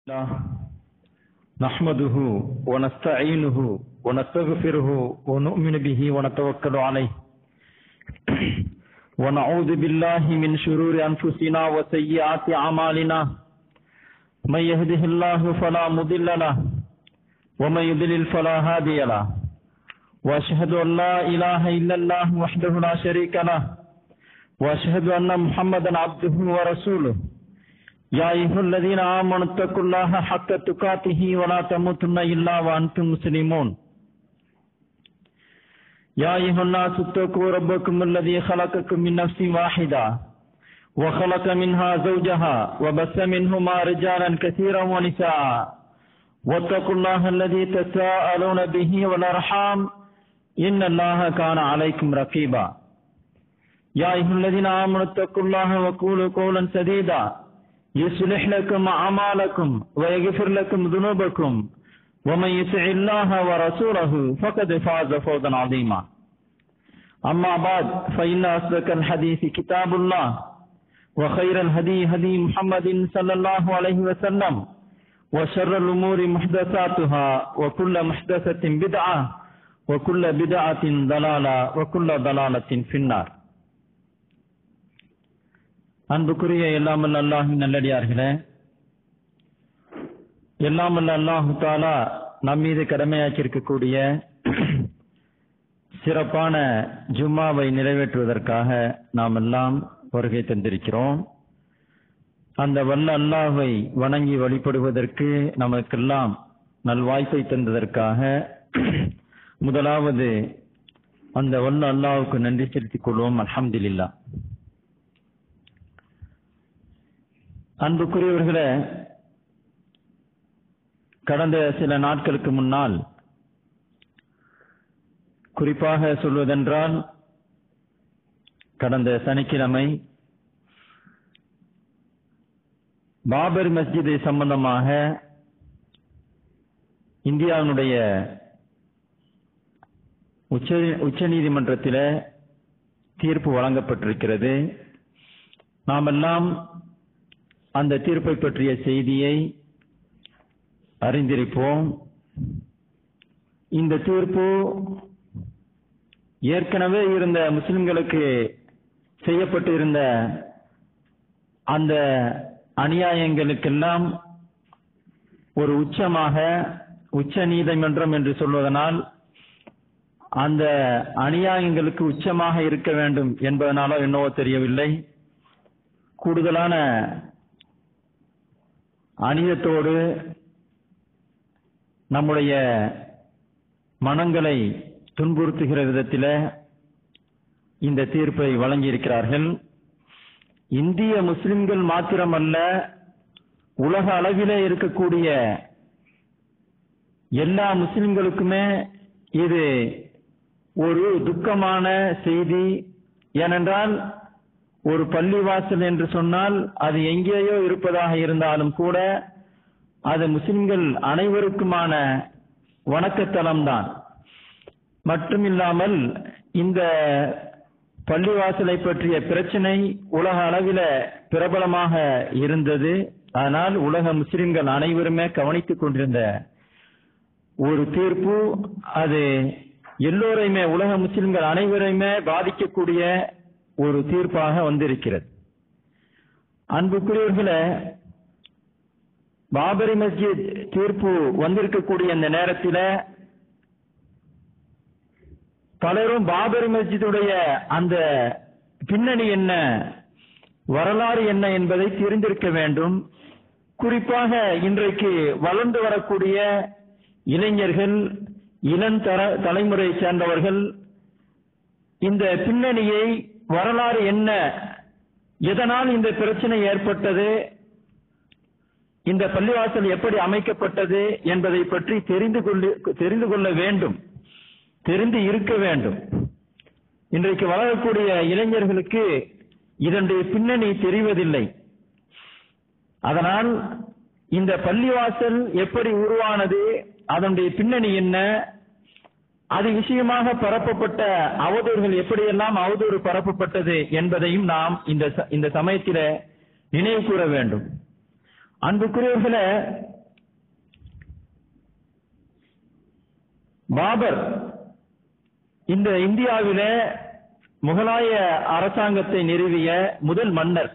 الله نحمده ونستعينه ونستغفره ونؤمن به ونتوكل عليه ونعوذ بالله من شرور أنفسنا وسيئات أعمالنا من يهده الله فلا مضل له ومن يضلل فلا هادي له وأشهد أن لا إله إلا الله وحده لا شريك له وأشهد أن محمدا عبده ورسوله يا أيها الذين آمنوا اتقوا الله حق تقاته ولا تموتن إلا وأنتم مسلمون يا أيها الناس اتقوا ربكم الذي خلقكم من نفس واحدة وخلق منها زوجها وبث منهما رجالا كثيرا ونساء واتقوا الله الذي تساءلون به والأرحام إن الله كان عليكم رقيبا يا أيها الذين آمنوا اتقوا الله وقولوا قولا سديدا يصلح لكم أعمالكم ويغفر لكم ذنوبكم ومن يطع الله ورسوله فقد فاز فوزا عظيما أما بعد فإن أصدق الحديث كتاب الله وخير الهدي هدي محمد صلى الله عليه وسلم وشر الأمور محدثاتها وكل محدثة بدعة وكل بدعة ضلالة وكل ضلالة في النار அன்புக்குரிய எல்லாமல் அல்லாஹின் நல்லடியார்களே எல்லாமல் அல்லாஹு தாலா நம் மீது கடமையாக்கி இருக்கக்கூடிய சிறப்பான ஜும்மாவை நிறைவேற்றுவதற்காக நாம் எல்லாம் வருகை தந்திருக்கிறோம் அந்த வல்ல அல்லாஹை வணங்கி வழிபடுவதற்கு நமக்கெல்லாம் நல்வாய்ப்பை தந்ததற்காக முதலாவது அந்த வல்ல அல்லாஹுக்கு நன்றி செலுத்திக் கொள்வோம் அலமதுல்லா அன்புக்குரியவர்களே கடந்த சில நாட்களுக்கு முன்னால் குறிப்பாக சொல்வதென்றால் கடந்த சனிக்கிழமை பாபர் மஸ்ஜிதை சம்பந்தமாக இந்தியாவினுடைய உச்ச உச்ச நீதிமன்றத்தில் தீர்ப்பு வழங்கப்பட்டிருக்கிறது நாமெல்லாம் அந்த தீர்ப்பை பற்றிய செய்தியை அறிந்திருப்போம் இந்த தீர்ப்பு ஏற்கனவே இருந்த முஸ்லிம்களுக்கு செய்யப்பட்டு இருந்த அந்த அநியாயங்களுக்கெல்லாம் ஒரு உச்சமாக உச்ச நீதிமன்றம் என்று சொல்வதனால் அந்த அநியாயங்களுக்கு உச்சமாக இருக்க வேண்டும் என்பதனாலோ என்னவோ தெரியவில்லை கூடுதலான அநியத்தோடு நம்முடைய மனங்களை துன்புறுத்துகிற விதத்தில் இந்த தீர்ப்பை வழங்கியிருக்கிறார்கள் இந்திய முஸ்லிம்கள் மாத்திரமல்ல உலக அளவிலே இருக்கக்கூடிய எல்லா முஸ்லிம்களுக்குமே இது ஒரு துக்கமான செய்தி ஏனென்றால் ஒரு பள்ளிவாசல் என்று சொன்னால் அது எங்கேயோ இருப்பதாக இருந்தாலும் கூட அது முஸ்லிம்கள் அனைவருக்குமான வணக்கத்தலம் தான் மட்டுமில்லாமல் இந்த பள்ளிவாசலை பற்றிய பிரச்சனை உலக அளவில் பிரபலமாக இருந்தது ஆனால் உலக முஸ்லிம்கள் அனைவருமே கவனித்துக் கொண்டிருந்த ஒரு தீர்ப்பு அது எல்லோரையுமே உலக முஸ்லிம்கள் அனைவரையுமே பாதிக்கக்கூடிய ஒரு தீர்ப்பாக வந்திருக்கிறது அன்புக்குரியவர்களே பாபரி மஸ்ஜித் தீர்ப்பு வந்திருக்கக்கூடிய இந்த நேரத்தில் பலரும் பாபரி மஸ்ஜிதுடைய அந்த பின்னணி என்ன வரலாறு என்ன என்பதை தெரிந்திருக்க வேண்டும் குறிப்பாக இன்றைக்கு வளர்ந்து வரக்கூடிய இளைஞர்கள் இளம் தர தலைமுறை சேர்ந்தவர்கள் இந்த பின்னணியை வரலாறு என்ன எதனால் இந்த பிரச்சனை ஏற்பட்டது இந்த பள்ளிவாசல் எப்படி அமைக்கப்பட்டது என்பதை பற்றி தெரிந்து கொண்டு தெரிந்து கொள்ள வேண்டும் தெரிந்து இருக்க வேண்டும் இன்றைக்கு வளரக்கூடிய இளைஞர்களுக்கு இதனுடைய பின்னணி தெரிவதில்லை அதனால் இந்த பள்ளிவாசல் எப்படி உருவானது அதனுடைய பின்னணி என்ன அது விஷயமாக பரப்பப்பட்ட அவதூறுகள் எப்படியெல்லாம் அவதூறு பரப்பப்பட்டது என்பதையும் நாம் இந்த ச- இந்த சமயத்தில நினைவு கூற வேண்டும் அன்புக்குரியவர்களே பாபர் இந்த இந்தியாவில முகலாய அரசாங்கத்தை நிறுவிய முதல் மன்னர்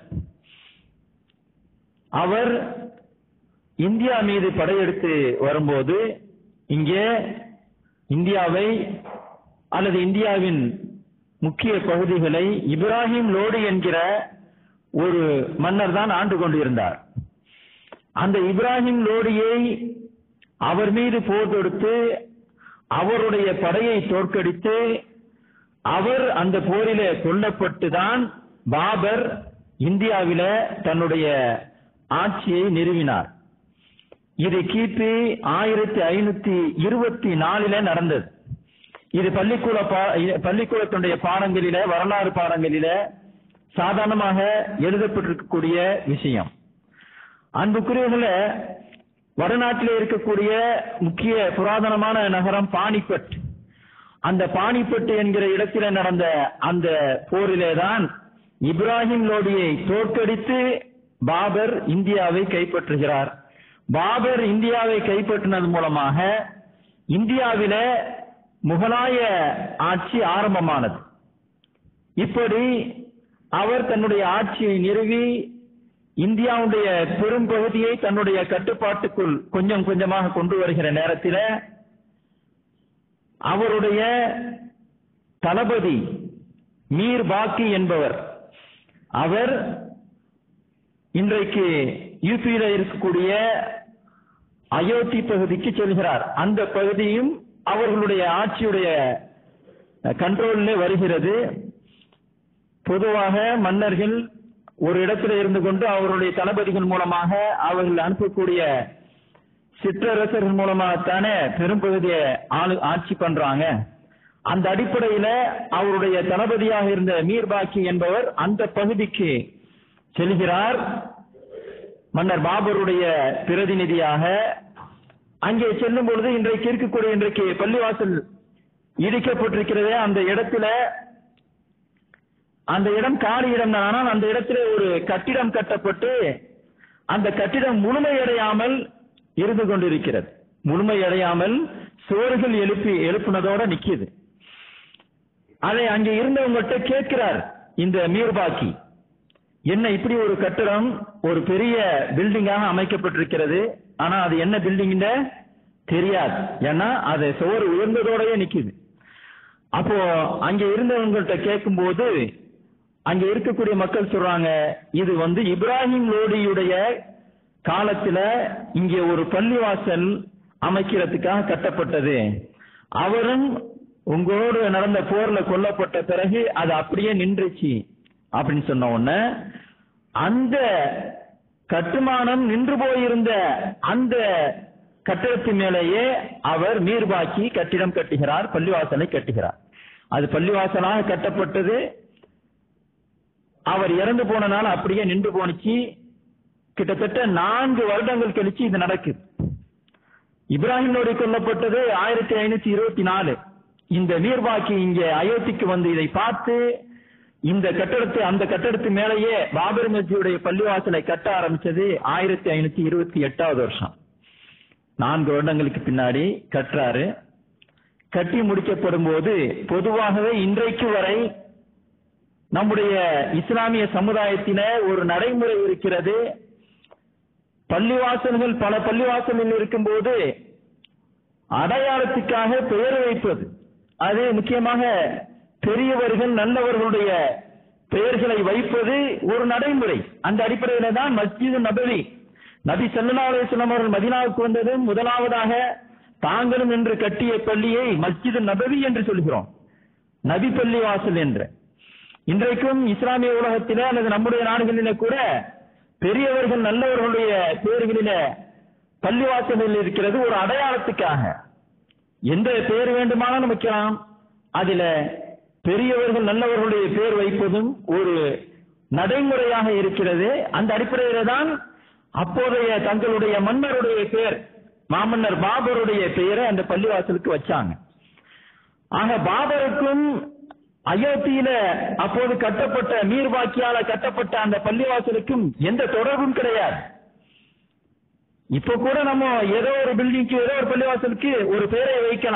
அவர் இந்தியா மீது படையெடுத்து வரும்போது இங்கே இந்தியாவை அல்லது இந்தியாவின் முக்கிய பகுதிகளை இப்ராஹிம் லோடி என்கிற ஒரு மன்னர் தான் ஆண்டு கொண்டிருந்தார் அந்த இப்ராஹிம் லோடியை அவர் மீது போர் தொடுத்து அவருடைய படையை தோற்கடித்து அவர் அந்த போரிலே கொல்லப்பட்டு தான் பாபர் இந்தியாவில தன்னுடைய ஆட்சியை நிறுவினார் இது கிபி ஆயிரத்தி ஐநூத்தி இருபத்தி நாலில நடந்தது இது பள்ளிக்கூட பள்ளிக்கூடத்தினுடைய பாடங்களில வரலாறு பாடங்களில சாதாரணமாக எழுதப்பட்டிருக்கக்கூடிய விஷயம் அன்புக்குரியவர்கள வடநாட்டில் இருக்கக்கூடிய முக்கிய புராதனமான நகரம் பானிபட் அந்த பானிபட் என்கிற இடத்தில நடந்த அந்த போரிலே தான் இப்ராஹிம் லோடியை தோற்கடித்து பாபர் இந்தியாவை கைப்பற்றுகிறார் பாபர் இந்தியாவை கைப்பற்றினது மூலமாக இந்தியாவில முகலாய ஆட்சி ஆரம்பமானது இப்படி அவர் தன்னுடைய ஆட்சியை நிறுவி இந்தியாவுடைய பெரும் பகுதியை தன்னுடைய கட்டுப்பாட்டுக்குள் கொஞ்சம் கொஞ்சமாக கொண்டு வருகிற நேரத்தில் அவருடைய தளபதி மீர் பாக்கி என்பவர் அவர் இன்றைக்கு யூபியில இருக்கக்கூடிய அயோத்தி பகுதிக்கு செல்கிறார் அந்த பகுதியும் அவர்களுடைய ஆட்சியுடைய கண்ட்ரோலில் வருகிறது பொதுவாக மன்னர்கள் ஒரு இடத்துல இருந்து கொண்டு அவருடைய தளபதிகள் மூலமாக அவர்கள் அனுப்பக்கூடிய சிற்றரசர்கள் மூலமாகத்தானே பெரும்பகுதியை ஆளு ஆட்சி பண்றாங்க அந்த அடிப்படையில அவருடைய தளபதியாக இருந்த மீர்பாக்கி என்பவர் அந்த பகுதிக்கு செல்கிறார் மன்னர் பாபருடைய பிரதிநிதியாக அங்கே செல்லும் பொழுது இன்றைக்கு இருக்கக்கூடிய இன்றைக்கு பள்ளிவாசல் இடிக்கப்பட்டிருக்கிறதே அந்த இடத்துல அந்த இடம் காலி இடம் தான் ஆனால் அந்த இடத்துல ஒரு கட்டிடம் கட்டப்பட்டு அந்த கட்டிடம் முழுமையடையாமல் இருந்து கொண்டிருக்கிறது முழுமையடையாமல் சுவர்கள் எழுப்பி எழுப்புனதோட நிக்குது அதை அங்கே இருந்தவங்கள்ட்ட கேட்கிறார் இந்த மீர்பாக்கி என்ன இப்படி ஒரு கட்டடம் ஒரு பெரிய பில்டிங்காக அமைக்கப்பட்டிருக்கிறது ஆனா அது என்ன பில்டிங் தெரியாது ஏன்னா அது சுவர் உயர்ந்ததோடயே நிக்குது அப்போ அங்க இருந்தவங்கள்ட்ட கேட்கும்போது அங்க இருக்கக்கூடிய மக்கள் சொல்றாங்க இது வந்து இப்ராஹிம் லோடியுடைய காலத்துல இங்கே ஒரு பள்ளிவாசல் அமைக்கிறதுக்காக கட்டப்பட்டது அவரும் உங்களோடு நடந்த போர்ல கொல்லப்பட்ட பிறகு அது அப்படியே நின்றுச்சு அப்படின்னு சொன்ன உடனே அந்த கட்டுமானம் நின்று போயிருந்த அந்த கட்டிடத்து மேலேயே அவர் நீர்பாக்கி கட்டிடம் கட்டுகிறார் பள்ளிவாசலை கட்டுகிறார் அது பள்ளிவாசலாக கட்டப்பட்டது அவர் இறந்து போனனால அப்படியே நின்று போனுச்சு கிட்டத்தட்ட நான்கு வருடங்கள் கழிச்சு இது நடக்குது இப்ராஹிம் லோடி கொல்லப்பட்டது ஆயிரத்தி ஐநூத்தி இருபத்தி நாலு இந்த நீர்பாக்கி இங்க அயோத்திக்கு வந்து இதை பார்த்து இந்த கட்டடத்தை அந்த கட்டடத்து மேலேயே பாபர் மஸ்ஜியுடைய பள்ளிவாசலை கட்ட ஆரம்பிச்சது ஆயிரத்தி ஐநூத்தி இருபத்தி எட்டாவது வருஷம் நான்கு வருடங்களுக்கு பின்னாடி கட்டுறாரு கட்டி முடிக்கப்படும் போது பொதுவாகவே இன்றைக்கு வரை நம்முடைய இஸ்லாமிய சமுதாயத்தில ஒரு நடைமுறை இருக்கிறது பள்ளிவாசல்கள் பல பள்ளிவாசல்கள் இருக்கும்போது அடையாளத்துக்காக பெயர் வைப்பது அது முக்கியமாக பெரியவர்கள் நல்லவர்களுடைய பெயர்களை வைப்பது ஒரு நடைமுறை அந்த அடிப்படையில தான் மஸ்ஜிது நபவி நபி சல்லா அலிஸ்லாம் அவர்கள் மதினாவுக்கு வந்ததும் முதலாவதாக தாங்களும் என்று கட்டிய பள்ளியை மஸ்ஜிது நபவி என்று சொல்கிறோம் நபி பள்ளி வாசல் என்று இன்றைக்கும் இஸ்லாமிய உலகத்தில அல்லது நம்முடைய நாடுகளில கூட பெரியவர்கள் நல்லவர்களுடைய பெயர்களில பள்ளிவாசலில் இருக்கிறது ஒரு அடையாளத்துக்காக எந்த பெயர் வேண்டுமானாலும் வைக்கலாம் அதுல பெரியவர்கள் நல்லவர்களுடைய பெயர் வைப்பதும் ஒரு நடைமுறையாக இருக்கிறது அந்த அடிப்படையில தான் அப்போதைய தங்களுடைய மன்னருடைய பெயர் மாமன்னர் பாபருடைய பெயரை அந்த பள்ளிவாசலுக்கு வச்சாங்க ஆக பாபருக்கும் அயோத்தியில அப்போது கட்டப்பட்ட மீர்பாக்கியால கட்டப்பட்ட அந்த பள்ளிவாசலுக்கும் எந்த தொடர்பும் கிடையாது இப்ப கூட நம்ம ஏதோ ஒரு பில்டிங்க்கு ஏதோ ஒரு பள்ளிவாசலுக்கு ஒரு பெயரை வைக்கலாம்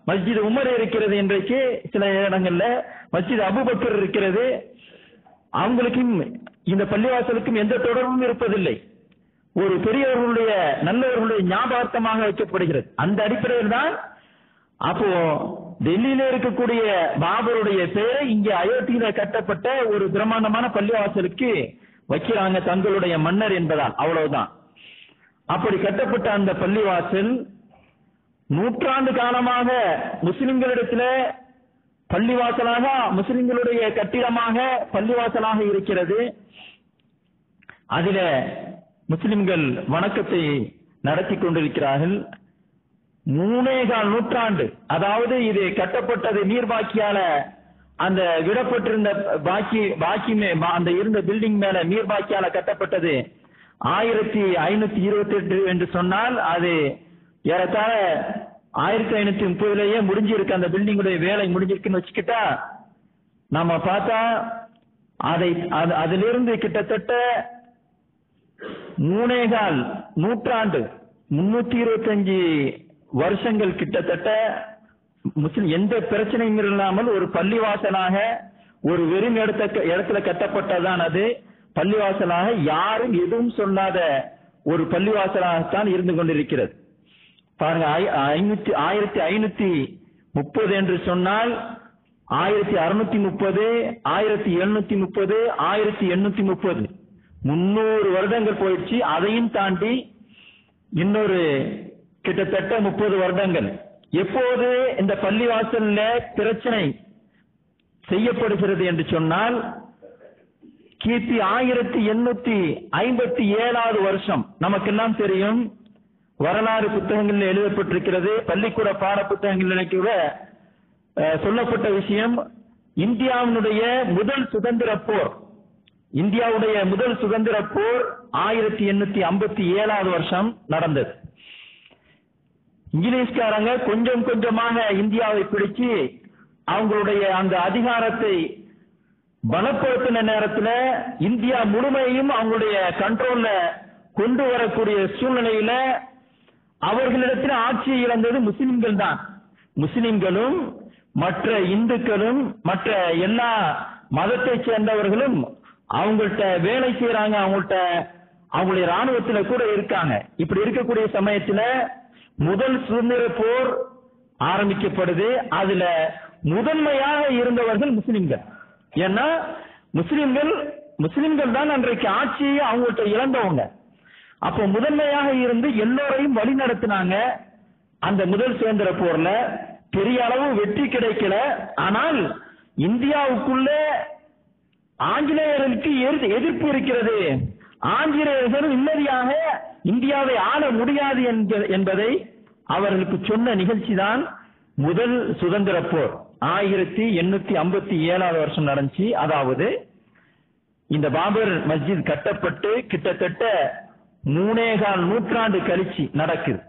மஸ்ஜித் உமர் இருக்கிறது இன்றைக்கு சில இடங்கள்ல மஸ்ஜித் அபுபக்கர் இருக்கிறது அவங்களுக்கும் இந்த பள்ளிவாசலுக்கும் எந்த தொடர்பும் இருப்பதில்லை ஒரு பெரியவர்களுடைய நல்லவர்களுடைய ஞாபகார்த்தமாக வைக்கப்படுகிறது அந்த அடிப்படையில் தான் அப்போ டெல்லியில இருக்கக்கூடிய பாபருடைய பெயரை இங்கே அயோத்தியில கட்டப்பட்ட ஒரு பிரம்மாண்டமான பள்ளிவாசலுக்கு வைக்கிறாங்க தங்களுடைய மன்னர் என்பதால் அவ்வளவுதான் அப்படி கட்டப்பட்ட அந்த பள்ளிவாசல் நூற்றாண்டு காலமாக முஸ்லிம்களிடத்துல பள்ளிவாசலாக முஸ்லிம்களுடைய கட்டிடமாக பள்ளிவாசலாக இருக்கிறது அதில முஸ்லிம்கள் வணக்கத்தை நடத்தி கொண்டிருக்கிறார்கள் மூணே கால் நூற்றாண்டு அதாவது இது கட்டப்பட்டது நீர்பாக்கியால அந்த விடப்பட்டிருந்த பாக்கி பாக்கி மே- பா- அந்த இருந்த பில்டிங் மேல நீர்பாக்கியால கட்டப்பட்டது ஆயிரத்தி ஐநூத்தி இருபத்தி எட்டு என்று சொன்னால் அது ஏறத்தாழ ஆயிரத்தி ஐநூத்தி முப்பதுலயே முடிஞ்சிருக்கு அந்த பில்டிங்குடைய வேலை முடிஞ்சிருக்குன்னு வச்சுக்கிட்டா நம்ம பார்த்தா அதை அது- அதிலிருந்து கிட்டத்தட்ட மூணேகால் நூற்றாண்டு முன்னூத்தி இருபத்தஞ்சு வருஷங்கள் கிட்டத்தட்ட முஸ்லிம் எந்த பிரச்சனையும் இல்லாமல் ஒரு பள்ளிவாசலாக ஒரு வெறும் இடத்த இடத்துல கட்டப்பட்டதான் அது பள்ளிவாசலாக யாரும் எதுவும் சொல்லாத ஒரு பள்ளிவாசலாகத்தான் இருந்து கொண்டிருக்கிறது பாருங்க ஐ- ஐநூத்தி ஆயிரத்தி ஐநூத்தி முப்பது என்று சொன்னால் ஆயிரத்தி அறுநூத்தி முப்பது ஆயிரத்தி எழுநூத்தி முப்பது ஆயிரத்தி எண்ணூத்தி முப்பது முன்னூறு வருடங்கள் போயிடுச்சு அதையும் தாண்டி இன்னொரு கிட்டத்தட்ட முப்பது வருடங்கள் எப்போது இந்த பள்ளிவாசல்ல பிரச்சனை செய்யப்படுகிறது என்று சொன்னால் கிபி ஆயிரத்தி எண்ணூத்தி ஐம்பத்தி ஏழாவது வருஷம் நமக்கெல்லாம் தெரியும் வரலாறு புத்தகங்களில் எழுதப்பட்டிருக்கிறது பள்ளிக்கூட பாட புத்தகங்களில் கூட அஹ், சொல்லப்பட்ட விஷயம் இந்தியாவினுடைய முதல் சுதந்திர போர் இந்தியாவுடைய முதல் சுதந்திர போர் ஆயிரத்தி எண்ணூத்தி ஐம்பத்தி ஏழாவது வருஷம் நடந்தது இங்கிலீஷ்காரங்க கொஞ்சம் கொஞ்சமாக இந்தியாவை பிடிச்சு அவங்களுடைய அந்த அதிகாரத்தை பலப்படுத்தின நேரத்துல இந்தியா முழுமையும் அவங்களுடைய கண்ட்ரோல்ல கொண்டு வரக்கூடிய சூழ்நிலையில அவர்களிடத்தில் ஆட்சியை இழந்தது முஸ்லிம்கள் தான் முஸ்லிம்களும் மற்ற இந்துக்களும் மற்ற எல்லா மதத்தை சேர்ந்தவர்களும் அவங்கள்ட்ட வேலை செய்யறாங்க அவங்கள்ட்ட அவங்களுடைய ராணுவத்துல கூட இருக்காங்க இப்படி இருக்கக்கூடிய சமயத்துல முதல் சுதந்திர போர் ஆரம்பிக்கப்படுது அதுல முதன்மையாக இருந்தவர்கள் முஸ்லிம்கள் ஏன்னா முஸ்லிம்கள் முஸ்லிம்கள் தான் அன்றைக்கு ஆட்சியை அவங்கள்ட்ட இழந்தவங்க அப்போ முதன்மையாக இருந்து எல்லோரையும் வழி நடத்தினாங்க அந்த முதல் சுதந்திர போர்ல பெரிய அளவு வெற்றி கிடைக்கல ஆனால் இந்தியாவுக்குள்ள ஆங்கிலேயர்களுக்கு எதிர்- எதிர்ப்பு இருக்கிறது ஆங்கிலேயர்கள் நிம்மதியாக இந்தியாவை ஆள முடியாது என்க- என்பதை அவர்களுக்கு சொன்ன நிகழ்ச்சி தான் முதல் சுதந்திர போர் ஆயிரத்தி எண்ணூத்தி ஐம்பத்தி ஏழாவது வருஷம் நடந்துச்சு அதாவது இந்த பாபர் மஸ்ஜித் கட்டப்பட்டு கிட்டத்தட்ட மூணேகால் நூற்றாண்டு கழிச்சு நடக்குது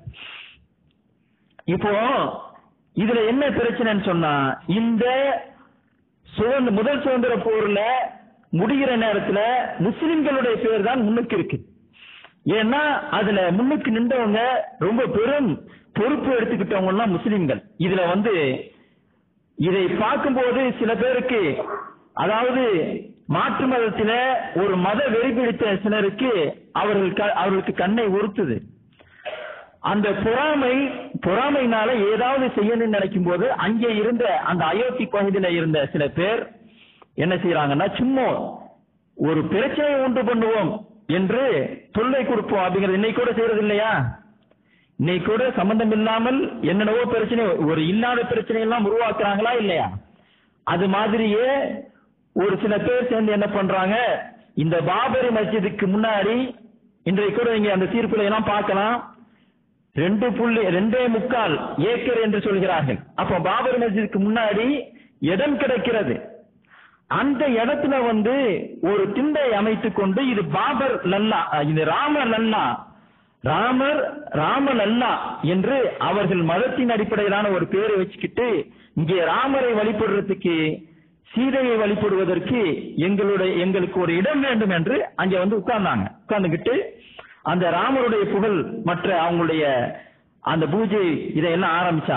இப்போ இதுல என்ன பிரச்சனைன்னு சொன்னா இந்த சுதந்திர முதல் சுதந்திர போர்ல முடிகிற நேரத்துல முஸ்லிம்களுடைய பேர் தான் முன்னுக்கு இருக்கு ஏன்னா அதுல முன்னுக்கு நின்றவங்க ரொம்ப பெரும் பொறுப்பு எடுத்துக்கிட்டவங்க எல்லாம் முஸ்லிம்கள் இதுல வந்து இதை பார்க்கும்போது சில பேருக்கு அதாவது மாற்று மதத்தில ஒரு மத வெறி பிடித்த சிலருக்கு அவர்கள் க- அவர்களுக்கு கண்ணை உறுத்துது அந்த பொறாமை பொறாமைனால ஏதாவது செய்யணும்னு நினைக்கும் போது அங்கே இருந்த அந்த அயோத்தி பகுதியில இருந்த சில பேர் என்ன செய்யறாங்கன்னா சும்மா ஒரு பிரச்சனையை உண்டு பண்ணுவோம் என்று தொல்லை கொடுப்போம் அப்படிங்கிறது இன்னைக்கு கூட செய்யறது இல்லையா இன்னைக்கு கூட சம்பந்தம் இல்லாமல் என்னென்னவோ பிரச்சனை ஒரு இல்லாத பிரச்சனை எல்லாம் உருவாக்குறாங்களா இல்லையா அது மாதிரியே ஒரு சில பேர் சேர்ந்து என்ன பண்றாங்க இந்த பாபரி மஸ்ஜிதுக்கு முன்னாடி இன்றைக்கு கூட நீங்க அந்த தீர்ப்புல எல்லாம் பார்க்கலாம் ரெண்டு புள்ளி ரெண்டே முக்கால் ஏக்கர் என்று சொல்கிறார்கள் அப்ப பாபர் மஸ்ஜிதுக்கு முன்னாடி இடம் கிடைக்கிறது அந்த இடத்துல வந்து ஒரு திண்டை அமைத்துக் கொண்டு இது பாபர் லல்லா அஹ், இது ராம லல்லா ராமர் ராம லல்லா என்று அவர்கள் மதத்தின் அடிப்படையிலான ஒரு பேரை வச்சுக்கிட்டு இங்கே ராமரை வழிபடுறதுக்கு சீதையை வழிபடுவதற்கு எங்களுடைய எங்களுக்கு ஒரு இடம் வேண்டும் என்று அங்க வந்து உட்கார்ந்தாங்க உட்கார்ந்துகிட்டு அந்த ராமருடைய புகழ் மற்ற அவங்களுடைய அந்த பூஜை இதையெல்லாம் ஆரம்பிச்சாங்க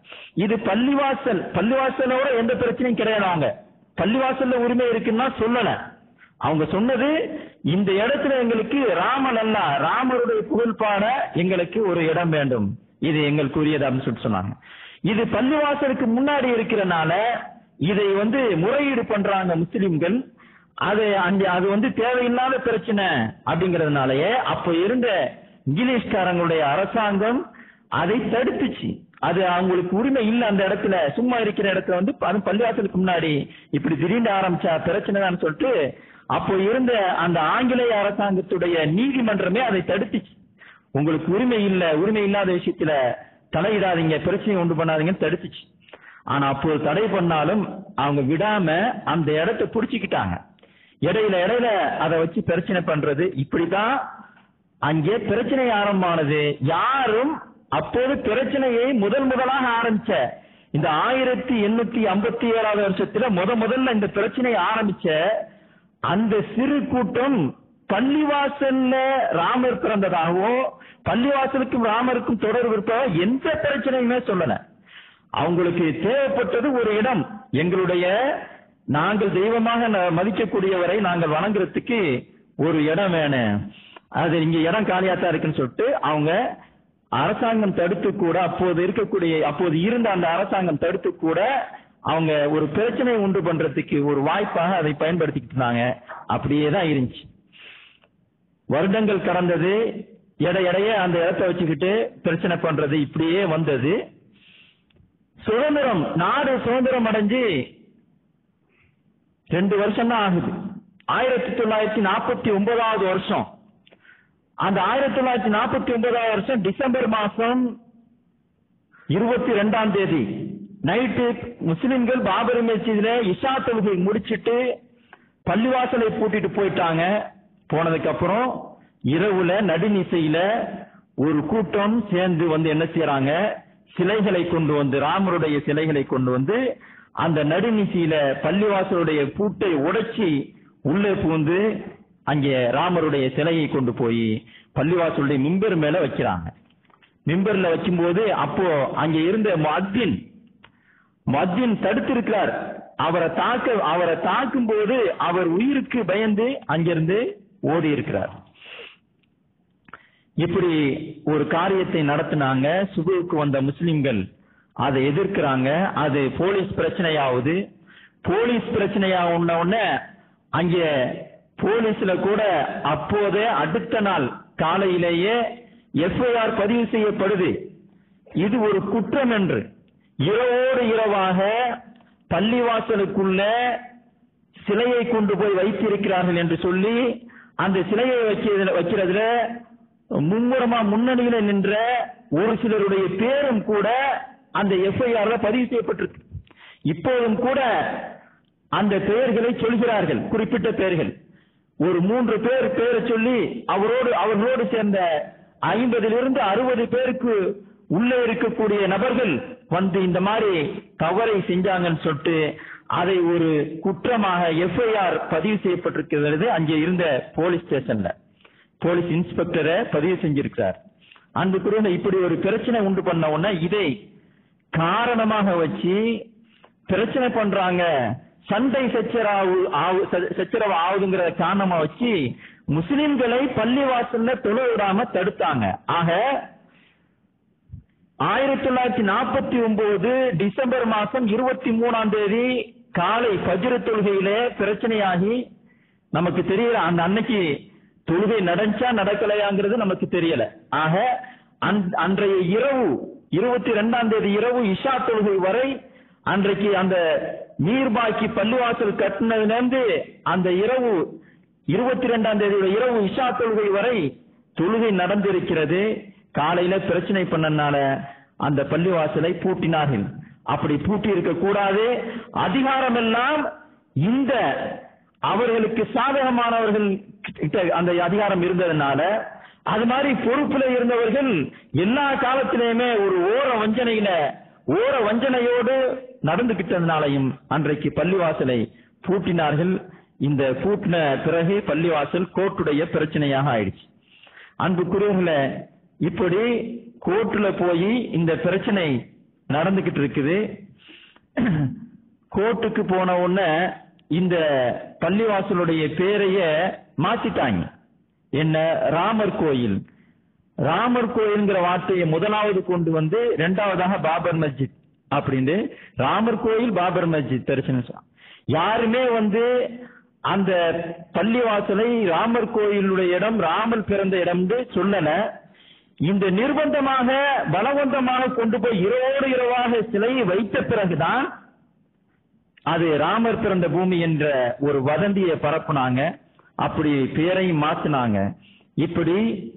இது பள்ளிவாசல் பள்ளிவாசலோட எந்த பிரச்சனையும் கிடையாதாங்க பள்ளிவாசல்ல உரிமை இருக்குன்னா சொல்லல அவங்க சொன்னது இந்த இடத்துல எங்களுக்கு ராமன் அல்ல ராமருடைய புகழ் பாட எங்களுக்கு ஒரு இடம் வேண்டும் இது எங்களுக்கு உரியது அப்படின்னு சொல்லிட்டு சொன்னாங்க இது பள்ளிவாசலுக்கு முன்னாடி இருக்கிறனால இதை வந்து முறையீடு பண்றாங்க முஸ்லிம்கள் அது அங்க அது வந்து தேவையில்லாத பிரச்சனை அப்படிங்கறதுனாலயே அப்ப இருந்த இங்கிலீஷ்காரங்களுடைய அரசாங்கம் அதை தடுத்துச்சு அது அவங்களுக்கு உரிமை இல்ல அந்த இடத்துல சும்மா இருக்கிற இடத்துல வந்து அது பள்ளிவாசலுக்கு முன்னாடி இப்படி திடீர்னு ஆரம்பிச்சா பிரச்சனை தான் சொல்லிட்டு அப்போ இருந்த அந்த ஆங்கிலேய அரசாங்கத்துடைய நீதிமன்றமே அதை தடுத்துச்சு உங்களுக்கு உரிமை இல்ல உரிமை இல்லாத விஷயத்துல தலையிடாதீங்க பிரச்சனை உண்டு பண்ணாதீங்கன்னு தடுத்துச்சு ஆனா அப்போ தடை பண்ணாலும் அவங்க விடாம அந்த இடத்தை புடிச்சுக்கிட்டாங்க இடையில இடையில அதை வச்சு பிரச்சனை பண்றது இப்படிதான் அங்கே பிரச்சனை ஆரம்பமானது யாரும் அப்போது பிரச்சனையை முதல் முதலாக ஆரம்பிச்ச இந்த ஆயிரத்தி எண்ணூத்தி ஐம்பத்தி ஏழாவது வருஷத்துல முத முதல்ல இந்த பிரச்சனை ஆரம்பிச்ச அந்த சிறு கூட்டம் பள்ளிவாசல்ல ராமர் பிறந்ததாகவோ பள்ளிவாசலுக்கும் ராமருக்கும் தொடர்பு இருப்பதாக எந்த பிரச்சனையுமே சொல்லல அவங்களுக்கு தேவைப்பட்டது ஒரு இடம் எங்களுடைய நாங்கள் தெய்வமாக ந- மதிக்கக்கூடியவரை நாங்கள் வணங்குறதுக்கு ஒரு இடம் வேணும் அது இங்க இடம் காலியாத்தான் இருக்குன்னு சொல்லிட்டு அவங்க அரசாங்கம் தடுத்து கூட அப்போது இருக்கக்கூடிய அப்போது இருந்த அந்த அரசாங்கம் தடுத்து கூட அவங்க ஒரு பிரச்சனை உண்டு பண்றதுக்கு ஒரு வாய்ப்பாக அதை பயன்படுத்திக்கிட்டு இருந்தாங்க அப்படியே தான் இருந்துச்சு வருடங்கள் கடந்தது எடையடைய அந்த இடத்தை வச்சுக்கிட்டு பிரச்சனை பண்றது இப்படியே வந்தது சுதந்திரம் நாடு சுதந்திரம் அடைஞ்சு ரெண்டு வருஷம் தான் ஆகுது ஆயிரத்தி தொள்ளாயிரத்தி நாற்பத்தி ஒன்பதாவது வருஷம் அந்த ஆயிரத்தி தொள்ளாயிரத்தி நாற்பத்தி ஒன்பதாவது வருஷம் டிசம்பர் மாசம் இருபத்தி ரெண்டாம் தேதி நைட்டு முஸ்லிம்கள் பாபரி மசீதுல இஷா தொழுகை முடிச்சிட்டு பள்ளிவாசலை பூட்டிட்டு போயிட்டாங்க போனதுக்கு அப்புறம் இரவுல நடுநிசையில ஒரு கூட்டம் சேர்ந்து வந்து என்ன செய்யறாங்க சிலைகளை கொண்டு வந்து ராமருடைய சிலைகளை கொண்டு வந்து அந்த நடுநிசையில பள்ளிவாசலுடைய பூட்டை உடைச்சி உள்ளே புகுந்து அங்கே ராமருடைய சிலையை கொண்டு போய் பள்ளிவாசலுடைய மிம்பர் மேல வைக்கிறாங்க மிம்பர்ல வைக்கும்போது அப்போ அங்க இருந்த மத்தின் மத்தின் தடுத்திருக்கிறார் அவரை தாக்க அவரை தாக்கும் போது அவர் உயிருக்கு பயந்து அங்கிருந்து ஓடி இருக்கிறார் இப்படி ஒரு காரியத்தை நடத்தினாங்க சுபுக்கு வந்த முஸ்லிம்கள் அதை எதிர்க்கிறாங்க அது போலீஸ் பிரச்சனையாவது போலீஸ் பிரச்சனையா உடனே அங்கே போலீஸ்ல கூட அப்போதே அடுத்த நாள் காலையிலேயே எஃப்ஐஆர் பதிவு செய்யப்படுது இது ஒரு குற்றம் என்று இரவோடு இரவாக பள்ளிவாசலுக்குள்ள சிலையை கொண்டு போய் வைத்திருக்கிறார்கள் என்று சொல்லி அந்த சிலையை வைக்கிறதுல வைக்கிறதுல மும்முரமா முன்னணியில நின்ற ஒரு சிலருடைய பேரும் கூட அந்த எஃப்ஐஆர்ல பதிவு செய்யப்பட்டிருக்கு இப்போதும் கூட அந்த பெயர்களை சொல்கிறார்கள் குறிப்பிட்ட பெயர்கள் ஒரு மூன்று பேர் பேரை சொல்லி அவரோடு அவர்களோடு சேர்ந்த ஐம்பதிலிருந்து அறுபது பேருக்கு உள்ளே இருக்கக்கூடிய நபர்கள் வந்து இந்த மாதிரி தவறை செஞ்சாங்கன்னு சொல்லிட்டு அதை ஒரு குற்றமாக எஃப்ஐஆர் பதிவு செய்யப்பட்டிருக்கிறது அங்கே இருந்த போலீஸ் ஸ்டேஷன்ல போலீஸ் இன்ஸ்பெக்டரை பதிவு செஞ்சிருக்கிறார் அன்புக்குரிய இப்படி ஒரு பிரச்சனை உண்டு பண்ண உடனே இதை காரணமாக வச்சு பிரச்சனை பண்றாங்க சண்டை சச்சரவு ஆவு- ச- சச்சரவு ஆகுதுங்கிற காரணமா வச்சு முஸ்லிம்களை பள்ளிவாசல்ல தொழ விடாம தடுத்தாங்க ஆக ஆயிரத்தி தொள்ளாயிரத்தி நாற்பத்தி ஒன்பது டிசம்பர் மாசம் இருபத்தி மூணாம் தேதி காலை பஜ்ர தொழுகையிலே பிரச்சனையாகி நமக்கு தெரியல அந்த அன்னைக்கு தொழுகை நடந்துச்சா நடக்கலையாங்கிறது நமக்கு தெரியல ஆக அன்- அன்றைய இரவு இருபத்தி ரெண்டாம் தேதி இரவு இஷா தொழுகை வரை அன்றைக்கு அந்த நீர்பாக்கி பள்ளிவாசல் கட்டினதுல இருந்து அந்த இரவு இருபத்தி ரெண்டாம் தேதி இரவு இஷா தொழுகை வரை தொழுகை நடந்திருக்கிறது காலையில பிரச்சனை பண்ணனால அந்த பள்ளிவாசலை பூட்டினார்கள் அப்படி பூட்டி இருக்க கூடாது அதிகாரம் எல்லாம் இந்த அவர்களுக்கு சாதகமானவர்கள் கிட்ட அந்த அதிகாரம் இருந்ததுனால அது மாதிரி பொறுப்புல இருந்தவர்கள் எல்லா காலத்திலேயுமே ஒரு ஓர வஞ்சனையில ஓர வஞ்சனையோடு நடந்துகிட்டதுனாலையும் அன்றைக்கு பள்ளிவாசலை பூட்டினார்கள் இந்த பூட்டின பிறகு பள்ளிவாசல் கோர்ட்டுடைய பிரச்சனையாக ஆயிடுச்சு அன்புக்குரியவர்களே இப்படி கோர்ட்டுல போய் இந்த பிரச்சனை நடந்துகிட்டு இருக்குது கோர்ட்டுக்கு போன உடனே இந்த பள்ளிவாசலுடைய பேரைய மாத்திட்டாங்க என்ன ராமர் கோயில் ராமர் கோயில்ங்கிற வார்த்தையை முதலாவது கொண்டு வந்து இரண்டாவதாக பாபர் மஸ்ஜித் அப்படின்னு ராமர் கோயில் பாபர் மஸ்ஜித் தரிசனம் யாருமே வந்து அந்த பள்ளிவாசலை ராமர் கோயிலுடைய இடம் ராமர் பிறந்த இடம் சொல்லல இந்த நிர்பந்தமாக பலவந்தமாக கொண்டு போய் இரவோடு இரவாக சிலையை வைத்த பிறகுதான் அது ராமர் பிறந்த பூமி என்ற ஒரு வதந்தியை பரப்புனாங்க அப்படி பேரையும் மாத்தினாங்க இப்படி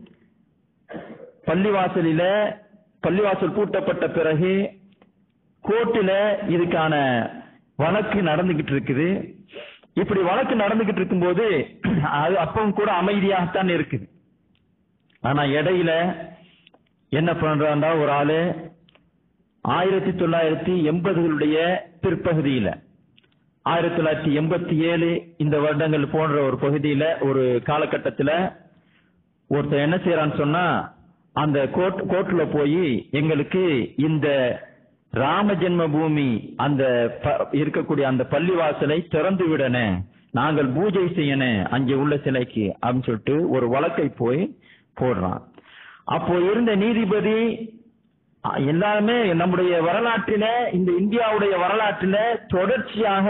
பள்ளிவாசலில பள்ளிவாசல் பூட்டப்பட்ட பிறகு கோர்ட்டுல இதுக்கான வழக்கு நடந்துகிட்டு இருக்குது இப்படி வழக்கு நடந்துகிட்டு இருக்கும்போது அது அப்பவும் கூட அமைதியாகத்தான் இருக்குது ஆனா இடையில என்ன பண்றாண்டா ஒரு ஆளு ஆயிரத்தி தொள்ளாயிரத்தி எண்பதுகளுடைய பிற்பகுதியில ஆயிரத்தி தொள்ளாயிரத்தி எண்பத்தி ஏழு இந்த வருடங்கள் போன்ற ஒரு பகுதியில ஒரு காலகட்டத்துல ஒருத்தர் என்ன செய்யறான்னு சொன்னா அந்த கோர்ட் கோர்ட்ல போய் எங்களுக்கு இந்த ராம ஜென்ம பூமி அந்த இருக்கக்கூடிய அந்த பள்ளிவாசலை திறந்து விடனே நாங்கள் பூஜை செய்யணும் அங்கே உள்ள சிலைக்கு அப்படின்னு சொல்லிட்டு ஒரு வழக்கை போய் போடுறான் அப்போ இருந்த நீதிபதி எல்லாருமே நம்முடைய வரலாற்றில இந்த இந்தியாவுடைய வரலாற்றில தொடர்ச்சியாக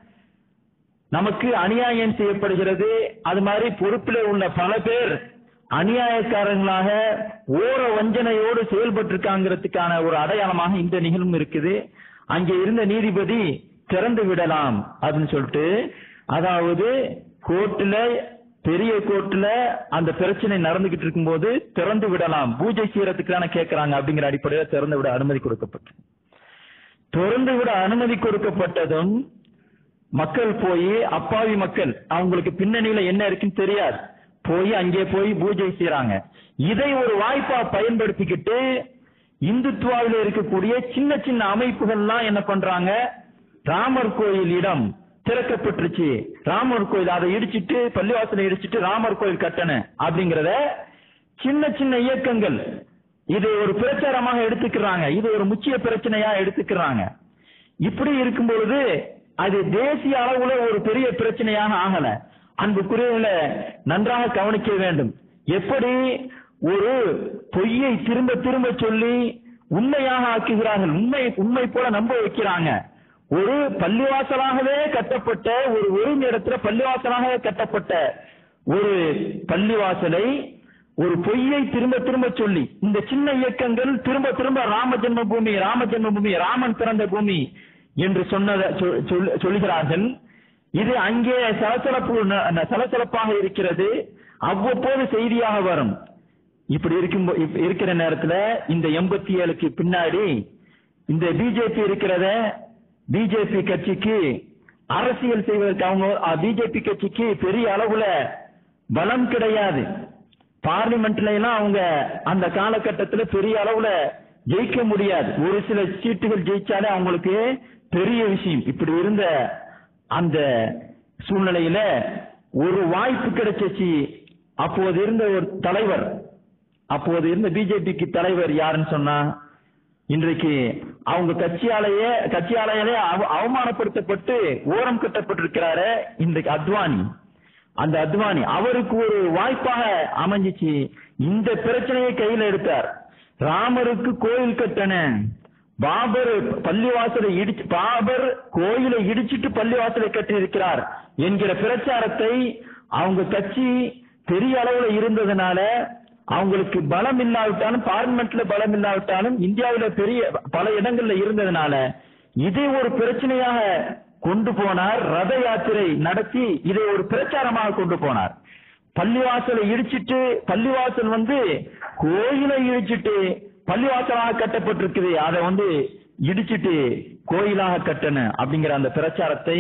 நமக்கு அநியாயம் செய்யப்படுகிறது அது மாதிரி பொறுப்பில் உள்ள பல பேர் அநியாயக்காரங்களாக ஓர வஞ்சனையோடு செயல்பட்டிருக்காங்கிறதுக்கான ஒரு அடையாளமாக இந்த நிகழ்வும் இருக்குது அங்கே இருந்த நீதிபதி திறந்து விடலாம் அப்படின்னு சொல்லிட்டு அதாவது கோர்ட்டுல பெரிய கோர்ட்ல அந்த பிரச்சனை நடந்துகிட்டு இருக்கும்போது திறந்து விடலாம் பூஜை செய்யறதுக்கான கேட்கறாங்க அப்படிங்கிற அடிப்படையில் திறந்து விட அனுமதி கொடுக்கப்பட்டது திறந்து விட அனுமதி கொடுக்கப்பட்டதும் மக்கள் போய் அப்பாவி மக்கள் அவங்களுக்கு பின்னணியில என்ன இருக்குன்னு தெரியாது போய் அங்கே போய் பூஜை செய்யறாங்க இதை ஒரு வாய்ப்பா பயன்படுத்திக்கிட்டு இந்துத்துவாவில் இருக்கக்கூடிய சின்ன சின்ன அமைப்புகள்லாம் என்ன பண்றாங்க ராமர் கோயில் இடம் திறக்கப்பட்டுருச்சு ராமர் கோயில் அதை இடிச்சிட்டு பள்ளிவாசலை இடிச்சிட்டு ராமர் கோயில் கட்டணும் அப்படிங்கறத சின்ன சின்ன இயக்கங்கள் இதை ஒரு பிரச்சாரமாக எடுத்துக்கிறாங்க இது ஒரு முக்கிய பிரச்சனையா எடுத்துக்கிறாங்க இப்படி இருக்கும் பொழுது அது தேசிய அளவுல ஒரு பெரிய பிரச்சனையாக ஆகல அன்புக்குரியவங்கள நன்றாக கவனிக்க வேண்டும் எப்படி ஒரு பொய்யை திரும்ப திரும்ப சொல்லி உண்மையாக ஆக்குகிறார்கள் உண்மை உண்மை போல நம்ப வைக்கிறாங்க ஒரு பள்ளிவாசலாகவே கட்டப்பட்ட ஒரு ஒரு இடத்துல பள்ளிவாசலாக கட்டப்பட்ட ஒரு பள்ளிவாசலை ஒரு பொய்யை திரும்ப திரும்ப சொல்லி இந்த சின்ன இயக்கங்கள் திரும்ப திரும்ப ராம ஜென்ம பூமி ராம ஜென்ம பூமி ராமன் பிறந்த பூமி என்று சொன்னத சொல்லுகிறார்கள் இது அங்கே சலசலப்பு சலசலப்பாக இருக்கிறது அவ்வப்போது செய்தியாக வரும் இப்படி இருக்கும் இருக்கிற நேரத்துல இந்த எண்பத்தி ஏழுக்கு பின்னாடி இந்த பிஜேபி இருக்கிறத பிஜேபி கட்சிக்கு அரசியல் செய்வதற்கு அவங்க பிஜேபி கட்சிக்கு பெரிய அளவுல பலம் கிடையாது பார்லிமெண்ட்ல எல்லாம் அவங்க அந்த காலகட்டத்தில் பெரிய அளவுல ஜெயிக்க முடியாது ஒரு சில சீட்டுகள் ஜெயிச்சாலே அவங்களுக்கு பெரிய விஷயம் இப்படி இருந்த அந்த சூழ்நிலையில ஒரு வாய்ப்பு கிடைச்சிச்சு அப்போது இருந்த ஒரு தலைவர் அப்போது இருந்த பிஜேபிக்கு தலைவர் யாருன்னு சொன்னா இன்றைக்கு அவங்க கட்சியாலேயே கட்சியாலேயே அவமானப்படுத்தப்பட்டு ஓரம் கட்டப்பட்டிருக்கிறாரு இன்றைக்கு அத்வானி அந்த அத்வானி அவருக்கு ஒரு வாய்ப்பாக அமைஞ்சிச்சு இந்த பிரச்சனையை கையில் எடுத்தார் ராமருக்கு கோயில் கட்டண பாபர் பள்ளிவாசலை இடிச்சு பாபர் கோயிலை இடிச்சிட்டு பள்ளிவாசலை கட்டி இருக்கிறார் என்கிற பிரச்சாரத்தை அவங்க கட்சி பெரிய அளவுல இருந்ததுனால அவங்களுக்கு பலம் இல்லாவிட்டாலும் பார்லிமெண்ட்ல பலம் இல்லாவிட்டாலும் இந்தியாவில பெரிய பல இடங்கள்ல இருந்ததுனால இதை ஒரு பிரச்சனையாக கொண்டு போனார் ரத யாத்திரை நடத்தி இதை ஒரு பிரச்சாரமாக கொண்டு போனார் பள்ளிவாசலை இடிச்சிட்டு பள்ளிவாசல் வந்து கோயிலை இடிச்சிட்டு பள்ளிவாசலாக கட்டப்பட்டிருக்குது அதை வந்து இடிச்சிட்டு கோயிலாக கட்டணும் அப்படிங்கிற அந்த பிரச்சாரத்தை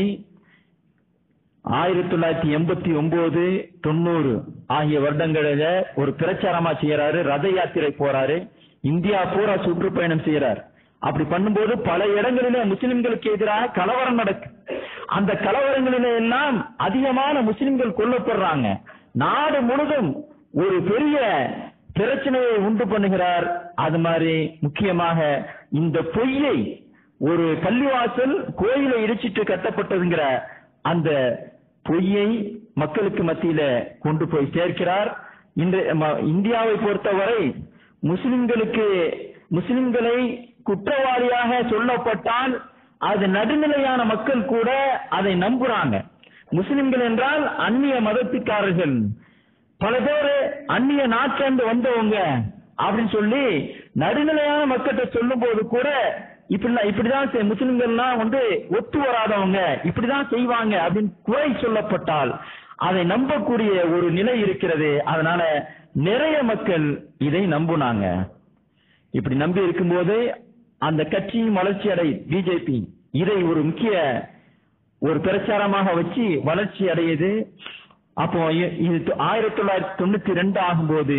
ஆயிரத்தி தொள்ளாயிரத்தி எண்பத்தி ஒன்பது தொண்ணூறு ஆகிய வருடங்களில ஒரு பிரச்சாரமா செய்யறாரு ரத யாத்திரை போறாரு இந்தியா பூரா சுற்றுப்பயணம் செய்யறார் அப்படி பண்ணும்போது பல இடங்களில முஸ்லிம்களுக்கு எதிராக கலவரம் நடக்கு அந்த கலவரங்களில எல்லாம் அதிகமான முஸ்லிம்கள் கொல்லப்படுறாங்க நாடு முழுதும் ஒரு பெரிய பிரச்சனையை உண்டு பண்ணுகிறார் அது மாதிரி முக்கியமாக இந்த பொய்யை ஒரு பள்ளிவாசல் கோயிலை இடிச்சிட்டு கட்டப்பட்டதுங்கிற அந்த பொய்யை மக்களுக்கு மத்தியில கொண்டு போய் சேர்க்கிறார் இன்று ம- இந்தியாவை பொறுத்தவரை முஸ்லிம்களுக்கு முஸ்லிம்களை குற்றவாளியாக சொல்லப்பட்டால் அது நடுநிலையான மக்கள் கூட அதை நம்புறாங்க முஸ்லிம்கள் என்றால் அந்நிய மதத்துக்காரர்கள் பல பேர் அந்நிய நாட்டிலிருந்து வந்தவங்க அப்படின்னு சொல்லி நடுநிலையான மக்கள்கிட்ட சொல்லும் போது கூட இப்படிலாம் இப்படிதான் செய்- முஸ்லிம்கள்லாம் வந்து ஒத்து வராதவங்க இப்படிதான் செய்வாங்க அப்படின்னு குறை சொல்லப்பட்டால் அதை நம்பக்கூடிய ஒரு நிலை இருக்கிறது அதனால நிறைய மக்கள் இதை நம்புனாங்க இப்படி நம்பி இருக்கும்போது அந்த கட்சியும் வளர்ச்சி அடை பிஜேபி இதை ஒரு முக்கிய ஒரு பிரச்சாரமாக வச்சு வளர்ச்சி அடையுது அப்போ இ- இது தொ- ஆயிரத்தி தொள்ளாயிரத்தி தொண்ணூத்தி ரெண்டு ஆகும்போது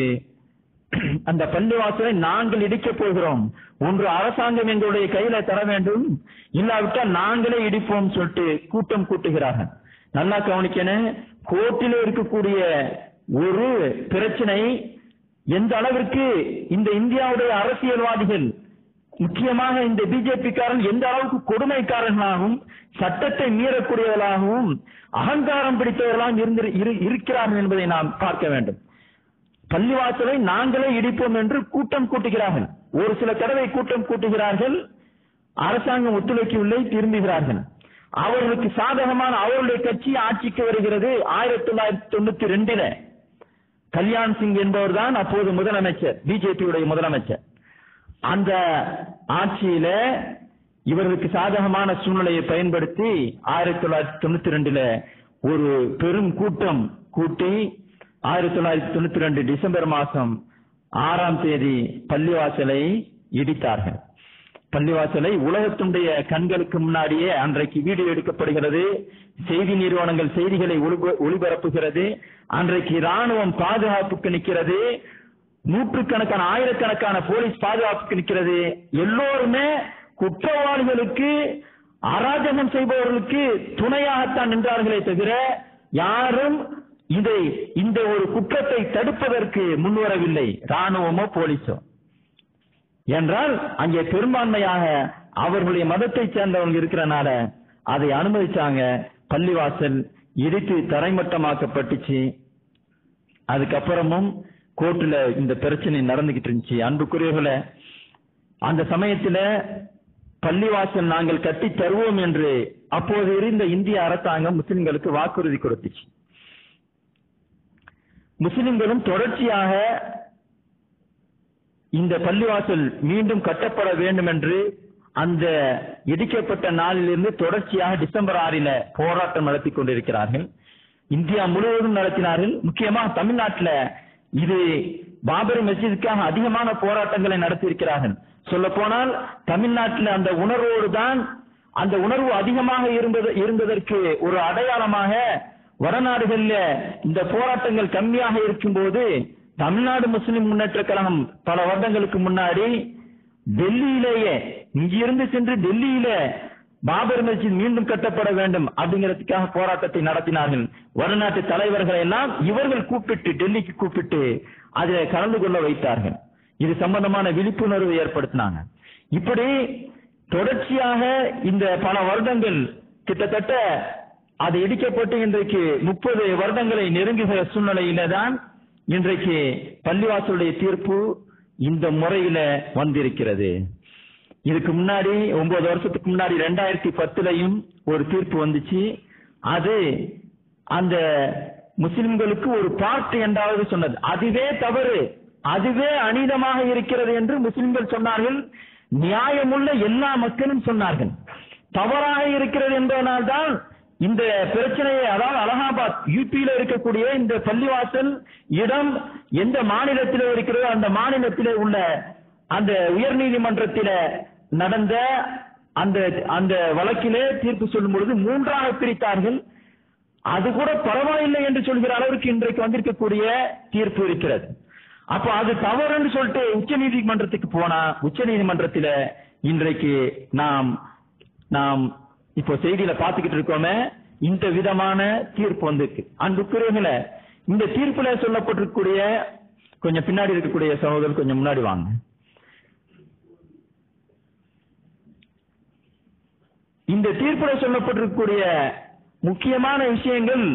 அந்த பள்ளிவாசலை நாங்கள் இடிக்கப் போகிறோம் ஒன்று அரசாங்கம் எங்களுடைய கையில தர வேண்டும் இல்லாவிட்டால் நாங்களே இடிப்போம் சொல்லிட்டு கூட்டம் கூட்டுகிறார்கள் நல்லா கவனிக்கணும் கோர்ட்டில் இருக்கக்கூடிய ஒரு பிரச்சனை எந்த அளவிற்கு இந்த இந்தியாவுடைய அரசியல்வாதிகள் முக்கியமாக இந்த பிஜேபி காரன் எந்த அளவுக்கு கொடுமைக்காரர்களாகவும் சட்டத்தை மீறக்கூடியவர்களாகவும் அகங்காரம் பிடித்தவர்களாகவும் இருந்து இரு- இருக்கிறார்கள் என்பதை நாம் பார்க்க வேண்டும் பள்ளிவாசலை நாங்களே இடிப்போம் என்று கூட்டம் கூட்டுகிறார்கள் ஒரு சில தடவை கூட்டம் கூட்டுகிறார்கள் அரசாங்கம் ஒத்துழைக்கவில்லை திரும்புகிறார்கள் அவர்களுக்கு சாதகமான அவருடைய கட்சி ஆட்சிக்கு வருகிறது ஆயிரத்தி தொள்ளாயிரத்தி தொண்ணூத்தி ரெண்டுல கல்யாண் சிங் என்பவர் தான் அப்போது முதலமைச்சர் பிஜேபியுடைய முதலமைச்சர் அந்த ஆட்சியில இவர்களுக்கு சாதகமான சூழ்நிலையை பயன்படுத்தி ஆயிரத்தி தொள்ளாயிரத்தி தொண்ணூத்தி ரெண்டுல ஒரு பெரும் கூட்டம் கூட்டி ஆயிரத்தி தொள்ளாயிரத்தி தொண்ணூத்தி ரெண்டு டிசம்பர் மாசம் ஆறாம் தேதி பள்ளிவாசலை இடித்தார்கள் பள்ளிவாசலை உலகத்துடைய கண்களுக்கு முன்னாடியே அன்றைக்கு வீடியோ எடுக்கப்படுகிறது செய்தி நிறுவனங்கள் செய்திகளை ஒளிப- ஒளிபரப்புகிறது அன்றைக்கு ராணுவம் பாதுகாப்புக்கு நிற்கிறது நூற்றுக்கணக்கான ஆயிரக்கணக்கான போலீஸ் பாதுகாப்புக்கு நிற்கிறது எல்லோருமே குற்றவாளிகளுக்கு அராஜகம் செய்பவர்களுக்கு துணையாகத்தான் நின்றார்களே தவிர யாரும் இதை இந்த ஒரு குற்றத்தை தடுப்பதற்கு முன்வரவில்லை ராணுவமோ போலீஸோ என்றால் அங்கே பெரும்பான்மையாக அவர்களுடைய மதத்தை சேர்ந்தவங்க இருக்கிறனால அதை அனுமதிச்சாங்க பள்ளிவாசல் இடித்து தரைமட்டமாக்கப்பட்டுச்சு அதுக்கப்புறமும் கோர்ட்டுல இந்த பிரச்சனை நடந்துகிட்டு இருந்துச்சு அன்புக்குரியவர்களே அந்த சமயத்துல பள்ளிவாசல் நாங்கள் கட்டி தருவோம் என்று அப்போது இருந்த இந்திய அரசாங்கம் முஸ்லிம்களுக்கு வாக்குறுதி கொடுத்துச்சு முஸ்லிம்களும் தொடர்ச்சியாக இந்த பள்ளிவாசல் மீண்டும் கட்டப்பட வேண்டும் என்று அந்த இடிக்கப்பட்ட நாளிலிருந்து தொடர்ச்சியாக டிசம்பர் ஆறில போராட்டம் நடத்தி கொண்டிருக்கிறார்கள் இந்தியா முழுவதும் நடத்தினார்கள் முக்கியமாக தமிழ்நாட்டுல இது பாபரி மஸ்ஜிதுக்காக அதிகமான போராட்டங்களை நடத்தியிருக்கிறார்கள் சொல்ல போனால் தமிழ்நாட்டில் அந்த உணர்வோடு தான் அந்த உணர்வு அதிகமாக இருந்தது இருந்ததற்கு ஒரு அடையாளமாக வடநாடுகளில் இந்த போராட்டங்கள் கம்மியாக இருக்கும்போது தமிழ்நாடு முஸ்லிம் முன்னேற்ற கழகம் பல வருடங்களுக்கு முன்னாடி டெல்லியிலேயே இங்கிருந்து சென்று டெல்லியில பாபர் மஸ்ஜித் மீண்டும் கட்டப்பட வேண்டும் அப்படிங்கிறதுக்காக போராட்டத்தை நடத்தினார்கள் வடநாட்டு தலைவர்களை எல்லாம் இவர்கள் கூப்பிட்டு டெல்லிக்கு கூப்பிட்டு அதில் கலந்து கொள்ள வைத்தார்கள் இது சம்பந்தமான விழிப்புணர்வு ஏற்படுத்தினாங்க இப்படி தொடர்ச்சியாக இந்த பல வருடங்கள் கிட்டத்தட்ட அது இடிக்கப்பட்டு இன்றைக்கு முப்பது வருடங்களை நெருங்குகிற சூழ்நிலையில தான் இன்றைக்கு பள்ளிவாசலுடைய தீர்ப்பு இந்த முறையில வந்திருக்கிறது இதுக்கு முன்னாடி ஒன்பது வருஷத்துக்கு முன்னாடி ரெண்டாயிரத்தி பத்துலயும் ஒரு தீர்ப்பு வந்துச்சு அது அந்த முஸ்லிம்களுக்கு ஒரு பார்ட் என்றாவது சொன்னது அதுவே தவறு அதுவே அநீதமாக இருக்கிறது என்று முஸ்லிம்கள் சொன்னார்கள் நியாயமுள்ள எல்லா மக்களும் சொன்னார்கள் தவறாக இருக்கிறது என்பதனால்தான் இந்த பிரச்சனையை அதாவது அலகாபாத் யூபியில இருக்கக்கூடிய இந்த பள்ளிவாசல் இடம் எந்த மாநிலத்திலே இருக்கிறதோ அந்த மாநிலத்திலே உள்ள அந்த உயர் நீதிமன்றத்தில நடந்த அந்த அந்த வழக்கிலே தீர்ப்பு சொல்லும் பொழுது மூன்றாக பிரித்தார்கள் அது கூட பரவாயில்லை என்று சொல்கிற அளவுக்கு இன்றைக்கு வந்திருக்கக்கூடிய தீர்ப்பு இருக்கிறது அப்ப அது தவறுன்னு சொல்லிட்டு உச்ச நீதிமன்றத்துக்கு போனா உச்ச நீதிமன்றத்தில இன்றைக்கு நாம் நாம் இப்போ செய்தியில பாத்துக்கிட்டு இருக்கோமே இந்த விதமான தீர்ப்பு வந்திருக்கு அன்புக்குரியவங்கள இந்த தீர்ப்புல சொல்லப்பட்டிருக்கக்கூடிய கொஞ்சம் பின்னாடி இருக்கக்கூடிய சகோதரர் கொஞ்சம் முன்னாடி வாங்க இந்த தீர்ப்புல சொல்லப்பட்டிருக்கக்கூடிய முக்கியமான விஷயங்கள்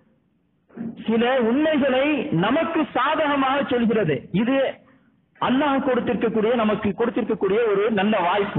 சில உண்மைகளை நமக்கு சாதகமாக சொல்கிறது இது அல்லாஹ் கொடுத்திருக்கக்கூடிய நமக்கு கொடுத்திருக்கக்கூடிய ஒரு நல்ல வாய்ப்பு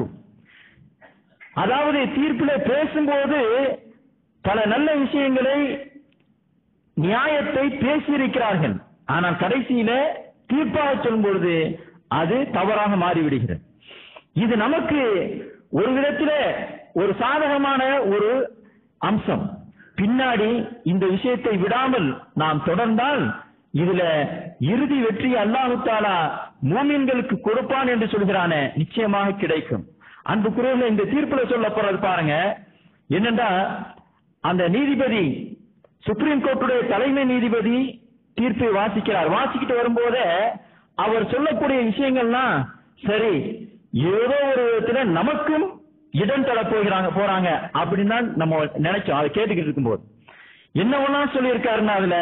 அதாவது தீர்ப்பில பேசும்போது பல நல்ல விஷயங்களை நியாயத்தை பேசியிருக்கிறார்கள் ஆனால் கடைசியில தீர்ப்பாக சொல்லும் பொழுது அது தவறாக மாறிவிடுகிறது இது நமக்கு ஒரு விதத்தில ஒரு சாதகமான ஒரு அம்சம் பின்னாடி இந்த விஷயத்தை விடாமல் நாம் தொடர்ந்தால் இதுல இறுதி வெற்றி அல்லாஹு தாலா மூமின்களுக்கு கொடுப்பான் என்று சொல்கிறானே நிச்சயமாக கிடைக்கும் அன்புக்குரியவர்கள் இந்த தீர்ப்புல சொல்ல போறது பாருங்க என்னண்டா அந்த நீதிபதி சுப்ரீம் கோர்ட்டுடைய தலைமை நீதிபதி தீர்ப்பை வாசிக்கிறார் வாசிக்கிட்டு வரும்போதே அவர் சொல்லக்கூடிய விஷயங்கள்லாம் சரி ஏதோ ஒரு விதத்துல நமக்கும் இடம் தர போகிறாங்க போறாங்க அப்படின்னு தான் நம்ம நினைச்சோம் அதை கேட்டுக்கிட்டு இருக்கும்போது என்னவெல்லாம் சொல்லியிருக்காருன்னா அதுல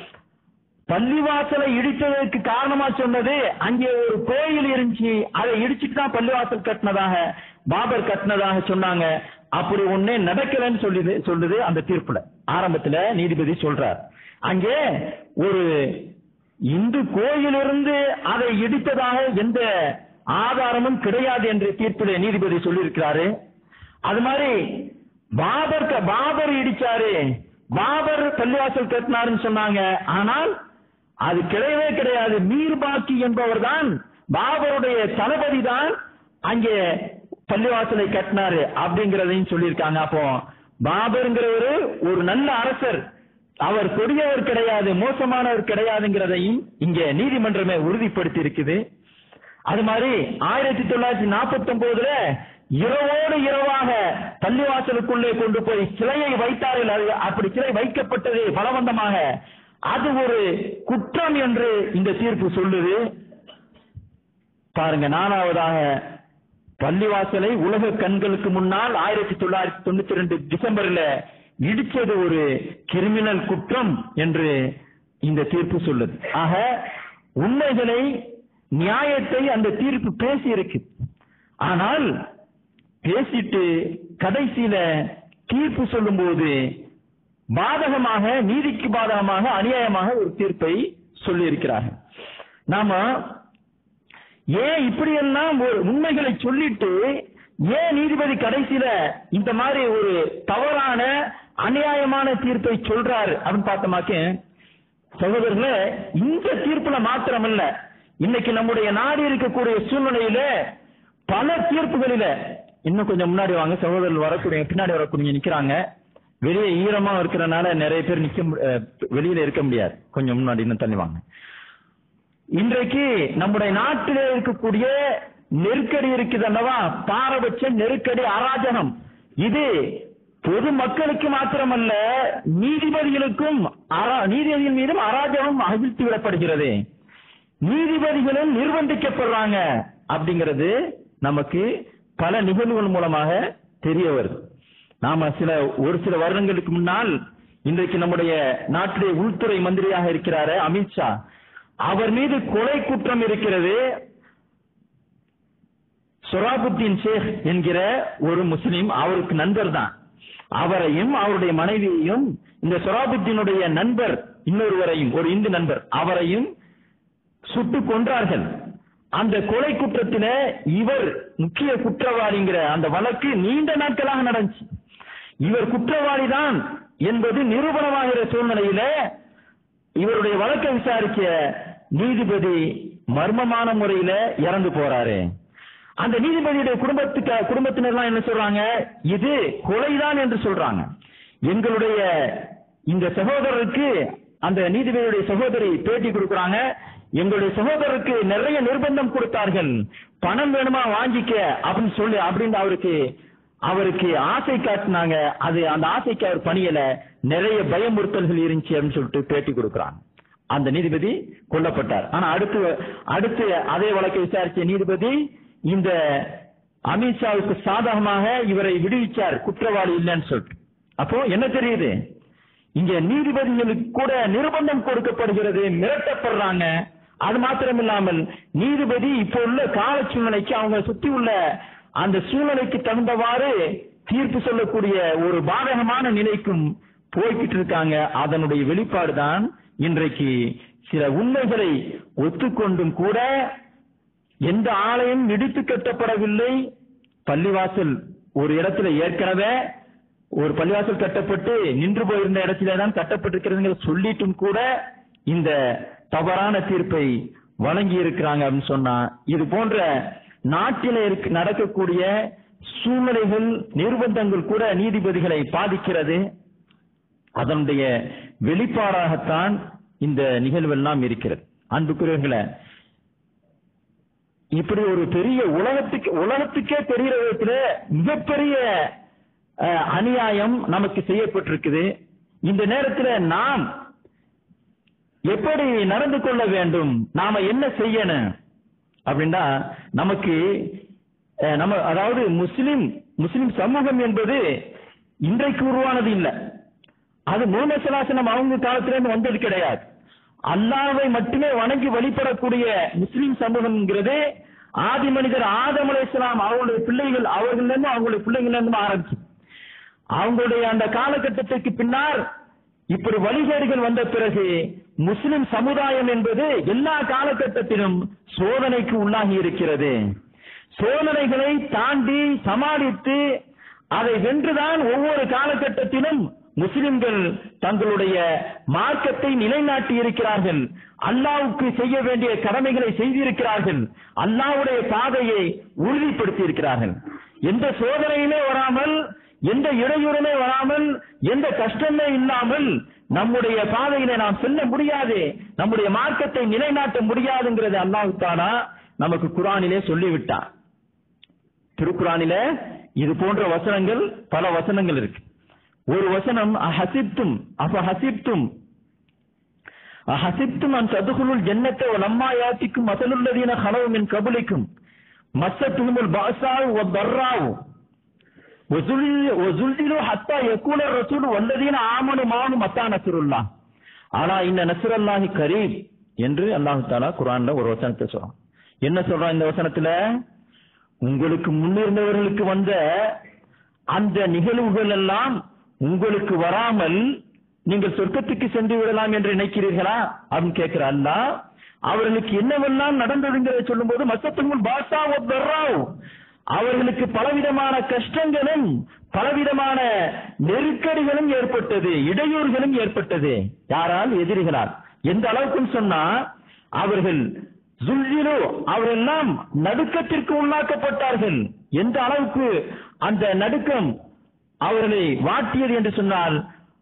பள்ளிவாசலை இடித்ததற்கு காரணமா சொன்னது அங்கே ஒரு கோயில் இருந்துச்சு அதை இடிச்சிட்டு தான் பள்ளிவாசல் கட்டினதாக பாபர் கட்டினதாக சொன்னாங்க அப்படி ஒண்ணே நடக்கலன்னு சொல்லுது சொல்லுது அந்த தீர்ப்புல ஆரம்பத்துல நீதிபதி சொல்றார் அங்கே ஒரு இந்து கோயிலிருந்து அதை இடித்ததாக எந்த ஆதாரமும் கிடையாது என்று தீர்ப்பிலே நீதிபதி சொல்லியிருக்கிறாரு அது மாதிரி பாபர் க- பாபர் இடிச்சாரு பாபர் பள்ளிவாசல் கட்டினாருன்னு சொன்னாங்க ஆனால் அது கிடையவே கிடையாது மீர்பாக்கி என்பவர் தான் பாபருடைய தளபதி தான் அங்கே பள்ளிவாசலை கட்டினாரு அப்படிங்கறதையும் சொல்லியிருக்காங்க அப்போ பாபருங்கிறவரு ஒரு நல்ல அரசர் அவர் கொடியவர் கிடையாது மோசமானவர் கிடையாதுங்கிறதையும் இங்க நீதிமன்றமே உறுதிப்படுத்தி இருக்குது அது மாதிரி ஆயிரத்தி தொள்ளாயிரத்தி நாற்பத்தி ஒன்பதுல இரவோடு இரவாக பள்ளிவாசலுக்குள்ளே கொண்டு போய் சிலையை வைத்தார்கள் அது அப்படி சிலை வைக்கப்பட்டது பலவந்தமாக அது ஒரு குற்றம் என்று இந்த தீர்ப்பு சொல்லுது பாருங்க நாலாவதாக பள்ளிவாசலை உலக கண்களுக்கு முன்னால் ஆயிரத்தி தொள்ளாயிரத்தி தொண்ணூத்தி ரெண்டு டிசம்பர்ல இடிச்சது ஒரு கிரிமினல் குற்றம் என்று இந்த தீர்ப்பு சொல்லுது ஆக உண்மைகளை நியாயத்தை அந்த தீர்ப்பு பேசி இருக்கு ஆனால் பேசிட்டு கடைசியில தீர்ப்பு சொல்லும்போது பாதகமாக நீதிக்கு பாதகமாக அநியாயமாக ஒரு தீர்ப்பை சொல்லி இருக்கிறார்கள் நாம ஏன் இப்படி எல்லாம் ஒரு உண்மைகளை சொல்லிட்டு ஏன் நீதிபதி கடைசியில இந்த மாதிரி ஒரு தவறான அநியாயமான தீர்ப்பை சொல்றாரு அப்படின்னு பார்த்தோமாக்க சகோதரர்களே இந்த தீர்ப்புல மாத்திரமல்ல இன்னைக்கு நம்முடைய நாடு இருக்கக்கூடிய சூழ்நிலையில பல தீர்ப்புகளில இன்னும் கொஞ்சம் முன்னாடி வாங்க சகோதரர்கள் வரக்கூடிய பின்னாடி வரக்கூடிய நிக்கிறாங்க வெளியே ஈரமா இருக்கிறனால நிறைய பேர் நிக்க மு- அஹ் வெளியில இருக்க முடியாது கொஞ்சம் முன்னாடி இன்னும் தள்ளி வாங்க இன்றைக்கு நம்முடைய நாட்டிலே இருக்கக்கூடிய நெருக்கடி இருக்குது அல்லவா பாரபட்ச நெருக்கடி அராஜகம் இது பொது மக்களுக்கு மாத்திரமல்ல நீதிபதிகளுக்கும் அரா- நீதிபதிகள் மீதும் அராஜகம் அகழ்த்தி விடப்படுகிறது நீதிபதிகளும் நிர்பந்திக்கப்படுறாங்க அப்படிங்கிறது நமக்கு பல நிகழ்வுகள் மூலமாக தெரிய வருது நாம சில ஒரு சில வருடங்களுக்கு முன்னால் இன்றைக்கு நம்முடைய நாட்டிலே உள்துறை மந்திரியாக இருக்கிறாரு அமித்ஷா அவர் மீது கொலை குற்றம் இருக்கிறது சொராபுத்தீன் ஷேக் என்கிற ஒரு முஸ்லிம் அவருக்கு நண்பர் தான் அவரையும் அவருடைய மனைவியையும் இந்த சொராபுத்தீனுடைய நண்பர் இன்னொருவரையும் ஒரு இந்து நண்பர் அவரையும் சுட்டு கொன்றார்கள் அந்த கொலை குற்றத்தில இவர் முக்கிய குற்றவாளிங்கிற அந்த வழக்கு நீண்ட நாட்களாக நடந்துச்சு இவர் குற்றவாளி தான் என்பது நிரூபணமாகிற சூழ்நிலையில இவருடைய வழக்கை விசாரிக்க நீதிபதி மர்மமான முறையில இறந்து போறாரு அந்த நீதிபதியுடைய குடும்பத்துக்கு குடும்பத்தினர்லாம் என்ன சொல்றாங்க இது கொலைதான் என்று சொல்றாங்க எங்களுடைய இந்த சகோதரருக்கு அந்த நீதிபதியுடைய சகோதரி பேட்டி கொடுக்கறாங்க எங்களுடைய சகோதரருக்கு நிறைய நிர்பந்தம் கொடுத்தார்கள் பணம் வேணுமா வாங்கிக்க அப்படின்னு சொல்லி அப்படின்னு அவருக்கு அவருக்கு ஆசை காட்டினாங்க அது அந்த ஆசைக்கு அவர் பணியல நிறைய பயமுறுத்தல்கள் இருந்துச்சு அப்படின்னு சொல்லிட்டு பேட்டி கொடுக்கறாங்க அந்த நீதிபதி கொல்லப்பட்டார் ஆனா அடுத்து அடுத்து அதே வழக்கை விசாரிச்ச நீதிபதி இந்த அமித்ஷாவுக்கு சாதகமாக இவரை விடுவிச்சார் குற்றவாளி இல்லைன்னு சொல்லிட்டு அப்போ என்ன தெரியுது இங்க நீதிபதிகளுக்கு கூட நிர்பந்தம் கொடுக்கப்படுகிறது மிரட்டப்படுறாங்க அது மாத்திரம் இல்லாமல் நீதிபதி இப்போ உள்ள கால சூழ்நிலைக்கு அவங்க சுத்தி உள்ள அந்த சூழ்நிலைக்கு தகுந்தவாறு தீர்ப்பு சொல்லக்கூடிய ஒரு பாதகமான நிலைக்கும் போய்கிட்டு இருக்காங்க அதனுடைய வெளிப்பாடு தான் இன்றைக்கு சில உண்மைகளை ஒத்துக்கொண்டும் கூட எந்த ஆலயம் இடித்து கட்டப்படவில்லை பள்ளிவாசல் ஒரு இடத்துல ஏற்கனவே ஒரு பள்ளிவாசல் கட்டப்பட்டு நின்று போயிருந்த இடத்திலே தான் கட்டப்பட்டிருக்கிறதுங்கிற சொல்லிட்டும் கூட இந்த தவறான தீர்ப்பை வழங்கி இருக்கிறாங்க அப்படின்னு சொன்னா இது போன்ற நாட்டில இருக்கு நடக்கக்கூடிய சூழ்நிலைகள் நிர்பந்தங்கள் கூட நீதிபதிகளை பாதிக்கிறது அதனுடைய வெளிப்பாடாகத்தான் இந்த நிகழ்வெல்லாம் இருக்கிறது அன்புக்குரியவர்களே இப்படி ஒரு பெரிய உலகத்துக்கு உலகத்துக்கே தெரிகிற விதத்துல மிகப்பெரிய அஹ், அநியாயம் நமக்கு செய்யப்பட்டிருக்குது இந்த நேரத்துல நாம் எப்படி நடந்து கொள்ள வேண்டும் நாம என்ன செய்யணும் அப்படின்னா நமக்கு அஹ், நம்ம அதாவது முஸ்லிம் முஸ்லிம் சமூகம் என்பது இன்றைக்கு உருவானது இல்ல அது மூலசலாசனம் அவங்க காலத்துல இருந்து வந்தது கிடையாது அல்லாவை மட்டுமே வணங்கி வழிபடக்கூடிய முஸ்லிம் சமூகம்ங்கிறது ஆதி மனிதர் ஆதம் அலைஹிஸ்ஸலாம் அவங்களுடைய பிள்ளைகள் அவர்கள் இருந்து அவங்களுடைய பிள்ளைகள் இருந்து ஆரம்பிச்சு அவங்களுடைய அந்த காலகட்டத்திற்கு பின்னால் இப்படி வழிகேடுகள் வந்த பிறகு முஸ்லிம் சமுதாயம் என்பது எல்லா காலகட்டத்திலும் சோதனைக்கு உள்ளாகி இருக்கிறது சோதனைகளை தாண்டி சமாளித்து அதை வென்றுதான் ஒவ்வொரு காலகட்டத்திலும் முஸ்லிம்கள் தங்களுடைய மார்க்கத்தை நிலைநாட்டி இருக்கிறார்கள் அல்லாவுக்கு செய்ய வேண்டிய கடமைகளை செய்திருக்கிறார்கள் அல்லாவுடைய பாதையை உறுதிப்படுத்தி இருக்கிறார்கள் எந்த சோதனையுமே வராமல் எந்த இடையூறுமே வராமல் எந்த கஷ்டமே இல்லாமல் நம்முடைய பாதையில நாம் செல்ல முடியாது நம்முடைய மார்க்கத்தை நிலைநாட்ட முடியாதுங்கிறது அல்லாஹ் தானா நமக்கு குரானிலே சொல்லிவிட்டார் திருக்குறானில இது போன்ற வசனங்கள் பல வசனங்கள் இருக்கு ஒரு வசனம் அஹசிப்தும் அப்ப ஹசிப்தும் அஹசிப்தும் அன் ததுகுலுல் ஜன்னத்தை லம்மா யாத்திக்கும் மசலுல்லதீன ஹலவு மின் கபுலிக்கும் மஸ்ஸத்துஹுமுல் பாஸாவு வத்தர்ராவு وزلزلوا حتى يقول الرسول والذين آمنوا معه متى نصر الله ஆனா இந்த நஸ்ரல்லாஹி கரீப் என்று அல்லாஹு தாலா குரான்ல ஒரு வசனத்தை சொல்றான் என்ன சொல்றான் இந்த வசனத்துல உங்களுக்கு முன்னிருந்தவர்களுக்கு வந்த அந்த நிகழ்வுகள் எல்லாம் உங்களுக்கு வராமல் நீங்கள் சொர்க்கத்துக்கு சென்று விடலாம் என்று நினைக்கிறீர்களா அப்படின்னு கேட்கிற அல்லாஹ் அவர்களுக்கு என்னவெல்லாம் நடந்ததுங்கிறத சொல்லும்போது மசத்துங்கள் பாஷா ஒத்தர்ராவ் அவர்களுக்கு பலவிதமான கஷ்டங்களும் பலவிதமான நெருக்கடிகளும் ஏற்பட்டது இடையூறுகளும் ஏற்பட்டது யாரால் எதிரிகளால் எந்த அளவுக்குன்னு சொன்னா அவர்கள் ஜுல்ஜிலு அவரெல்லாம் நடுக்கத்திற்கு உள்ளாக்கப்பட்டார்கள் எந்த அளவுக்கு அந்த நடுக்கம் அவர்களை வாட்டியது என்று சொன்னால்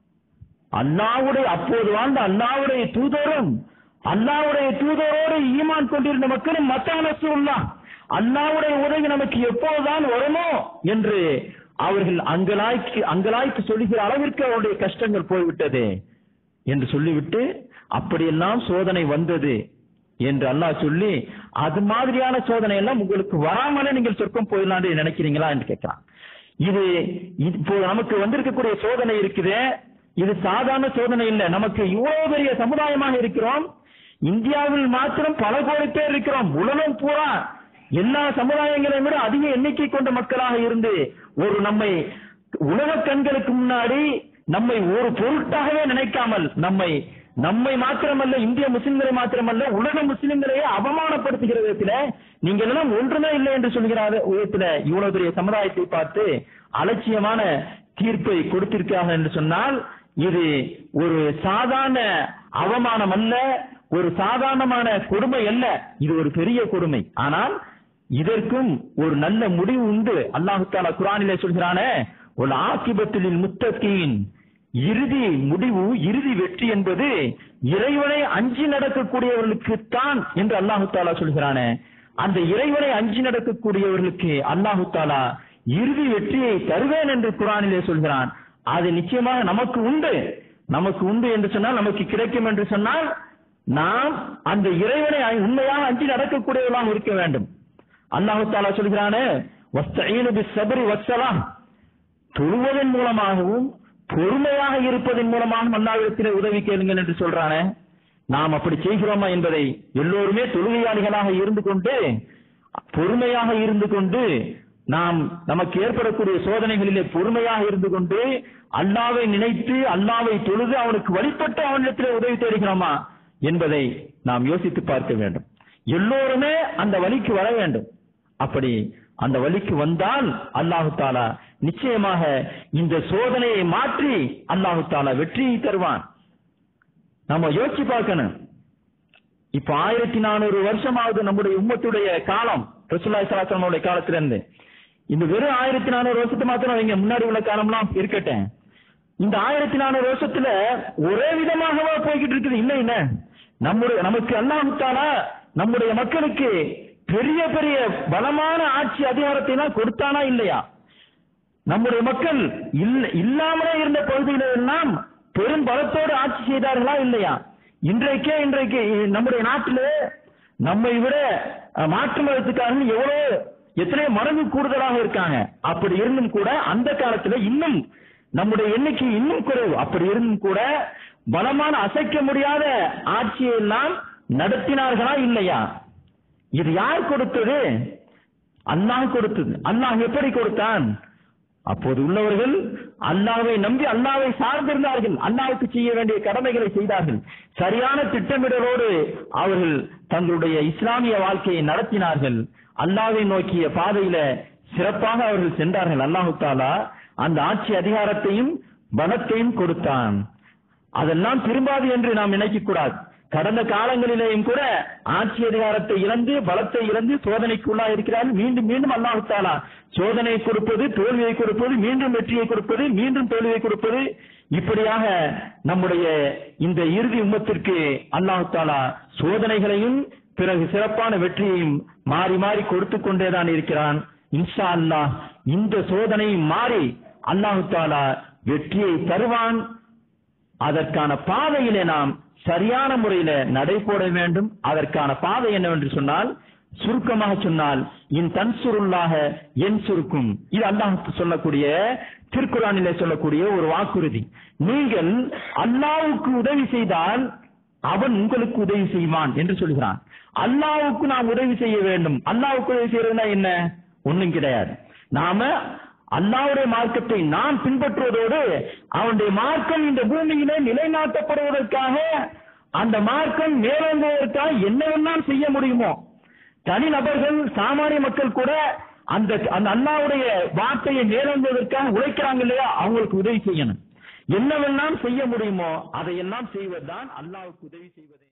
அல்லாவுடைய அப்போது வாழ்ந்த அல்லாவுடைய தூதரும் அல்லாவுடைய தூதரோடு ஈமான் கொண்டிருந்த மக்களும் மத்தானசு உள்ளான் அல்லாவுடைய உதவி நமக்கு எப்போதுதான் வருமோ என்று அவர்கள் அங்கலாய்க்கு அங்கலாய்க்கு சொல்லுகிற அளவிற்கு அவருடைய கஷ்டங்கள் போய்விட்டது என்று சொல்லிவிட்டு அப்படியெல்லாம் சோதனை வந்தது என்று அல்லாஹ் சொல்லி அது மாதிரியான சோதனை எல்லாம் உங்களுக்கு வராமலே நீங்கள் சொர்க்கம் போயிடலாம் நினைக்கிறீங்களா என்று கேட்கிறான் இது இப்போ நமக்கு வந்திருக்கக்கூடிய சோதனை இருக்குது இது சாதாரண சோதனை இல்லை நமக்கு இவ்வளவு பெரிய சமுதாயமாக இருக்கிறோம் இந்தியாவில் மாத்திரம் பல கோடி பேர் இருக்கிறோம் உலகம் பூரா எல்லா சமுதாயங்களையும் விட அதிக எண்ணிக்கை கொண்ட மக்களாக இருந்து ஒரு நம்மை உலக கண்களுக்கு முன்னாடி நம்மை ஒரு பொருட்டாகவே நினைக்காமல் நம்மை நம்மை மாத்திரமல்ல இந்திய முஸ்லிம்களை மாத்திரமல்ல உலக முஸ்லிம்களையே அவமானப்படுத்துகிற விதத்துல நீங்கள் எல்லாம் ஒன்றுமே இல்லை என்று சொல்கிற விதத்துல இவ்வளவு பெரிய சமுதாயத்தை பார்த்து அலட்சியமான தீர்ப்பை கொடுத்திருக்கிறார்கள் என்று சொன்னால் இது ஒரு சாதாரண அவமானம் அல்ல ஒரு சாதாரணமான கொடுமை அல்ல இது ஒரு பெரிய கொடுமை ஆனால் இதற்கும் ஒரு நல்ல முடிவு உண்டு அல்லாஹு தாலா குரானிலே சொல்கிறானே ஒரு ஆக்கிபத்தில் முத்தகீன் இறுதி முடிவு இறுதி வெற்றி என்பது இறைவனை அஞ்சி நடக்கக்கூடியவர்களுக்கு தான் என்று அல்லாஹு தாலா சொல்கிறானே அந்த இறைவனை அஞ்சி நடக்கக்கூடியவர்களுக்கு அல்லாஹு தாலா இறுதி வெற்றியை தருவேன் என்று குரானிலே சொல்கிறான் அது நிச்சயமாக நமக்கு உண்டு நமக்கு உண்டு என்று சொன்னால் நமக்கு கிடைக்கும் என்று சொன்னால் நாம் அந்த இறைவனை உண்மையாக அஞ்சி நடக்கக்கூடியவர்களாக இருக்க வேண்டும் அல்லாஹு தாலா சொல்கிறானே வஸ்தஈனு பிஸ்ஸப்ரி வஸ்ஸலாம் தொழுவதன் மூலமாகவும் பொறுமையாக இருப்பதன் மூலமாகவும் அல்லாஹ்விடத்தில் உதவி கேளுங்கள் என்று சொல்றானே நாம் அப்படி செய்கிறோமா என்பதை எல்லோருமே தொழுகையாளிகளாக இருந்து கொண்டு பொறுமையாக இருந்து கொண்டு நாம் நமக்கு ஏற்படக்கூடிய சோதனைகளிலே பொறுமையாக இருந்து கொண்டு அல்லாவை நினைத்து அல்லாவை தொழுது அவனுக்கு வழிபட்டு அவனிடத்திலே உதவி தேடுகிறோமா என்பதை நாம் யோசித்து பார்க்க வேண்டும் எல்லோருமே அந்த வழிக்கு வர வேண்டும் அப்படி அந்த வழிக்கு வந்தால் அல்லாஹு தாலா நிச்சயமாக இந்த சோதனையை மாற்றி அல்லாஹு தாலா வெற்றியை தருவான் நம்ம யோசிச்சு பார்க்கணும் இப்ப ஆயிரத்தி நானூறு வருஷமாவது நம்முடைய உம்மத்துடைய காலம் ரசூல்லாய் சலாசனோட காலத்துல இருந்து இந்த வெறும் ஆயிரத்தி நானூறு வருஷத்து மாத்திரம் வைங்க முன்னாடி உள்ள காலம்லாம் இருக்கட்டும் இந்த ஆயிரத்தி நானூறு வருஷத்துல ஒரே விதமாகவா போய்கிட்டு இருக்குது இல்ல என்ன நம்முடைய நமக்கு அல்லாஹுத்தாலா நம்முடைய மக்களுக்கு பெரிய பெரிய பலமான ஆட்சி அதிகாரத்தை எல்லாம் கொடுத்தானா இல்லையா நம்முடைய மக்கள் இல்ல இல்லாமலே இருந்த பகுதியில எல்லாம் பெரும் பலத்தோடு ஆட்சி செய்தார்களா இல்லையா இன்றைக்கே இன்றைக்கு நம்முடைய நாட்டிலே நம்மை விட அஹ், மாற்று மதத்துக்காரர்கள் எவ்வளவு எத்தனை மடங்கு கூடுதலாக இருக்காங்க அப்படி இருந்தும் கூட அந்த காலத்துல இன்னும் நம்முடைய எண்ணிக்கை இன்னும் குறைவு அப்படி இருந்தும் கூட பலமான அசைக்க முடியாத ஆட்சியை எல்லாம் நடத்தினார்களா இல்லையா இது யார் கொடுத்தது அல்லாஹ் கொடுத்தது அல்லாஹ் எப்படி கொடுத்தான் அப்போது உள்ளவர்கள் அல்லாவை நம்பி அல்லாவை சார்ந்திருந்தார்கள் அல்லாவுக்கு செய்ய வேண்டிய கடமைகளை செய்தார்கள் சரியான திட்டமிடலோடு அவர்கள் தங்களுடைய இஸ்லாமிய வாழ்க்கையை நடத்தினார்கள் அல்லாவை நோக்கிய பாதையில சிறப்பாக அவர்கள் சென்றார்கள் அல்லாஹு தாலா அந்த ஆட்சி அதிகாரத்தையும் பலத்தையும் கொடுத்தான் அதெல்லாம் திரும்பாது என்று நாம் நினைக்க கூடாது கடந்த காலங்களிலேயும் கூட ஆட்சி அதிகாரத்தை இழந்து பலத்தை இழந்து சோதனைக்குள்ளா இருக்கிறார்கள் மீண்டும் மீண்டும் அல்லாஹு தாலா சோதனை கொடுப்பது தோல்வியை கொடுப்பது மீண்டும் வெற்றியை கொடுப்பது மீண்டும் தோல்வியை கொடுப்பது இப்படியாக நம்முடைய இந்த இறுதி உம்மத்திற்கு அல்லாஹு தாலா சோதனைகளையும் பிறகு சிறப்பான வெற்றியையும் மாறி மாறி கொடுத்து கொண்டேதான் இருக்கிறான் இன்ஷா அல்லாஹ் இந்த சோதனையும் மாறி அல்லாஹு தாலா வெற்றியை தருவான் அதற்கான பாதையிலே நாம் சரியான முறையில நடைபோட வேண்டும் அதற்கான பாதை என்னவென்று சொன்னால் சுருக்கமாக சொன்னால் இன் தன்சுருள்ளாக என் சுருக்கும் இது அல்லாஹ் சொல்லக்கூடிய திருக்குறானிலே சொல்லக்கூடிய ஒரு வாக்குறுதி நீங்கள் அல்லாவுக்கு உதவி செய்தால் அவன் உங்களுக்கு உதவி செய்வான் என்று சொல்கிறான் அல்லாவுக்கு நாம் உதவி செய்ய வேண்டும் அல்லாவுக்கு உதவி செய்யறதுனா என்ன ஒண்ணும் கிடையாது நாம அல்லாவுடைய மார்க்கத்தை நாம் பின்பற்றுவதோடு அவனுடைய மார்க்கம் இந்த பூமியிலே நிலைநாட்டப்படுவதற்காக அந்த மார்க்கம் மேலோங்குவதற்காக என்னவெல்லாம் செய்ய முடியுமோ தனிநபர்கள் சாமானிய மக்கள் கூட அந்த அந்த அல்லாவுடைய வார்த்தையை மேலோங்குவதற்காக உழைக்கிறாங்க இல்லையா அவங்களுக்கு உதவி செய்யணும் என்னவெல்லாம் செய்ய முடியுமோ அதையெல்லாம் செய்வதுதான் அல்லாவுக்கு உதவி செய்வது